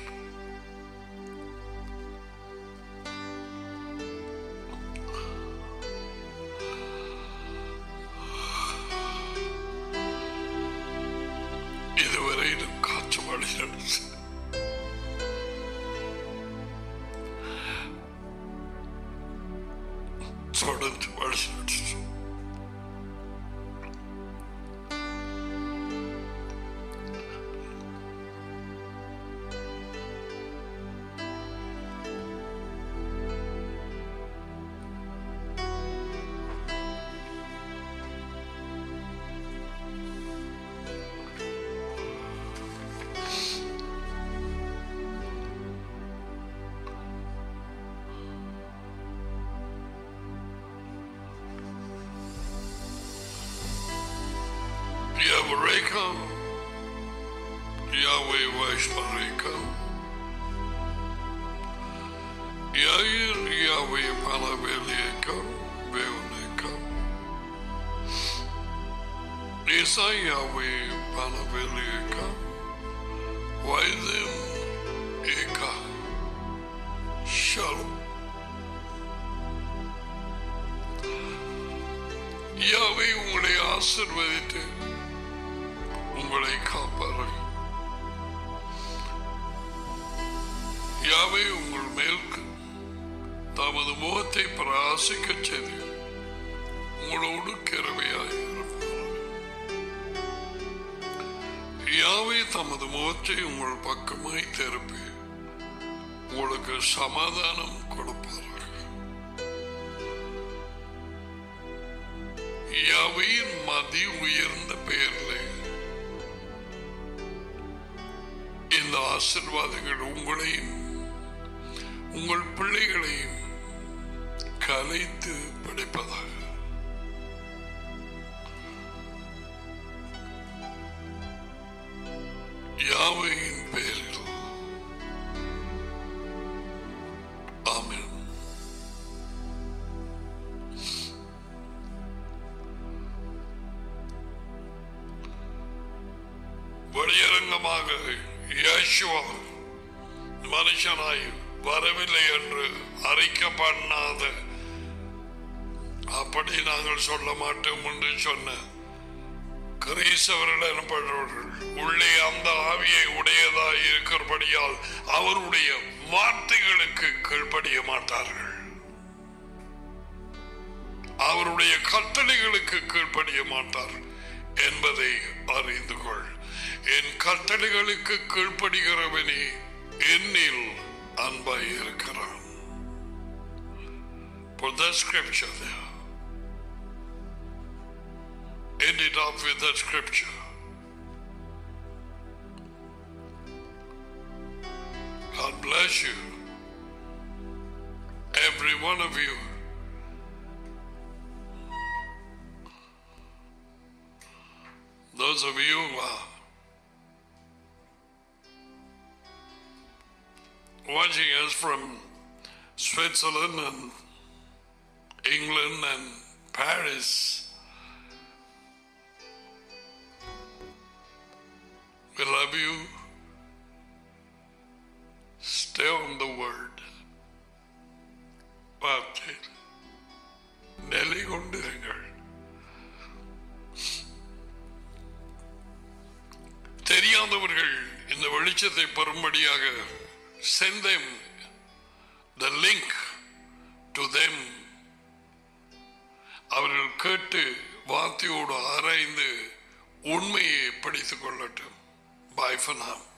இதுவரையிலும் காற்று மழை நடந்து தொடர்ந்து மழை நடந்து Yavareka, Yahweh Vaishmareka, Yair Yahweh Panaveleka, Veoneka, Isa Yahweh Panaveleka, Vaidem Eka, Shalom. யாவை உங்களை ஆசிர்வதித்து உங்களை காப்பார்கள் யாவை உங்கள் மேல் தமது முகத்தை பிரகாசிக்கச் செய்து உங்களோடு கிருமையாய் இருப்பார் யாவை தமது முகத்தை உங்கள் பக்கமாய் திருப்பி உங்களுக்கு சமாதானம் கொடுப்பார்கள் யாவையின் மதி உயர்ந்த பெயரில் இந்த ஆசிர்வாதங்கள் உங்களையும் உங்கள் பிள்ளைகளையும் கலைத்து படிப்பதாக யாவையின் பெயரில் ஆமென் வெளியரங்கமாக இயேசுவா மனுஷனாய் வரவில்லை என்று அறிக்கை பண்ணாத அப்படி நாங்கள் சொல்ல மாட்டோம் என்று சொன்ன கிரீசவர்கள் எனப்படுவர்கள் உள்ளே அந்த ஆவியை உடையதாய் இருக்கிறபடியால் அவருடைய வார்த்தைகளுக்கு கீழ்ப்படிய மாட்டார்கள் அவருடைய கட்டளைகளுக்கு கீழ்ப்படிய மாட்டார் என்பதை அறிந்து கொள் என் கட்டளைகளுக்கு கீழ்ப்படுகிறவனே என்னில் அன்பாய் இருக்கிறான் Put that scripture there. End it off with that scripture. God bless you. Every one of you. Those of you who are watching us from Switzerland and England and Paris, we love you. Stay on the word. வார்த்தை நிலை கொண்டிருங்கள் தெரியாதவர்கள் இந்த வெளிச்சத்தை பெறும்படியாக send them the link to them அவர்கள் கேட்டு வார்த்தையோடு ஆராய்ந்து உண்மையை படித்துக் கொள்ளட்டும் பாய் for now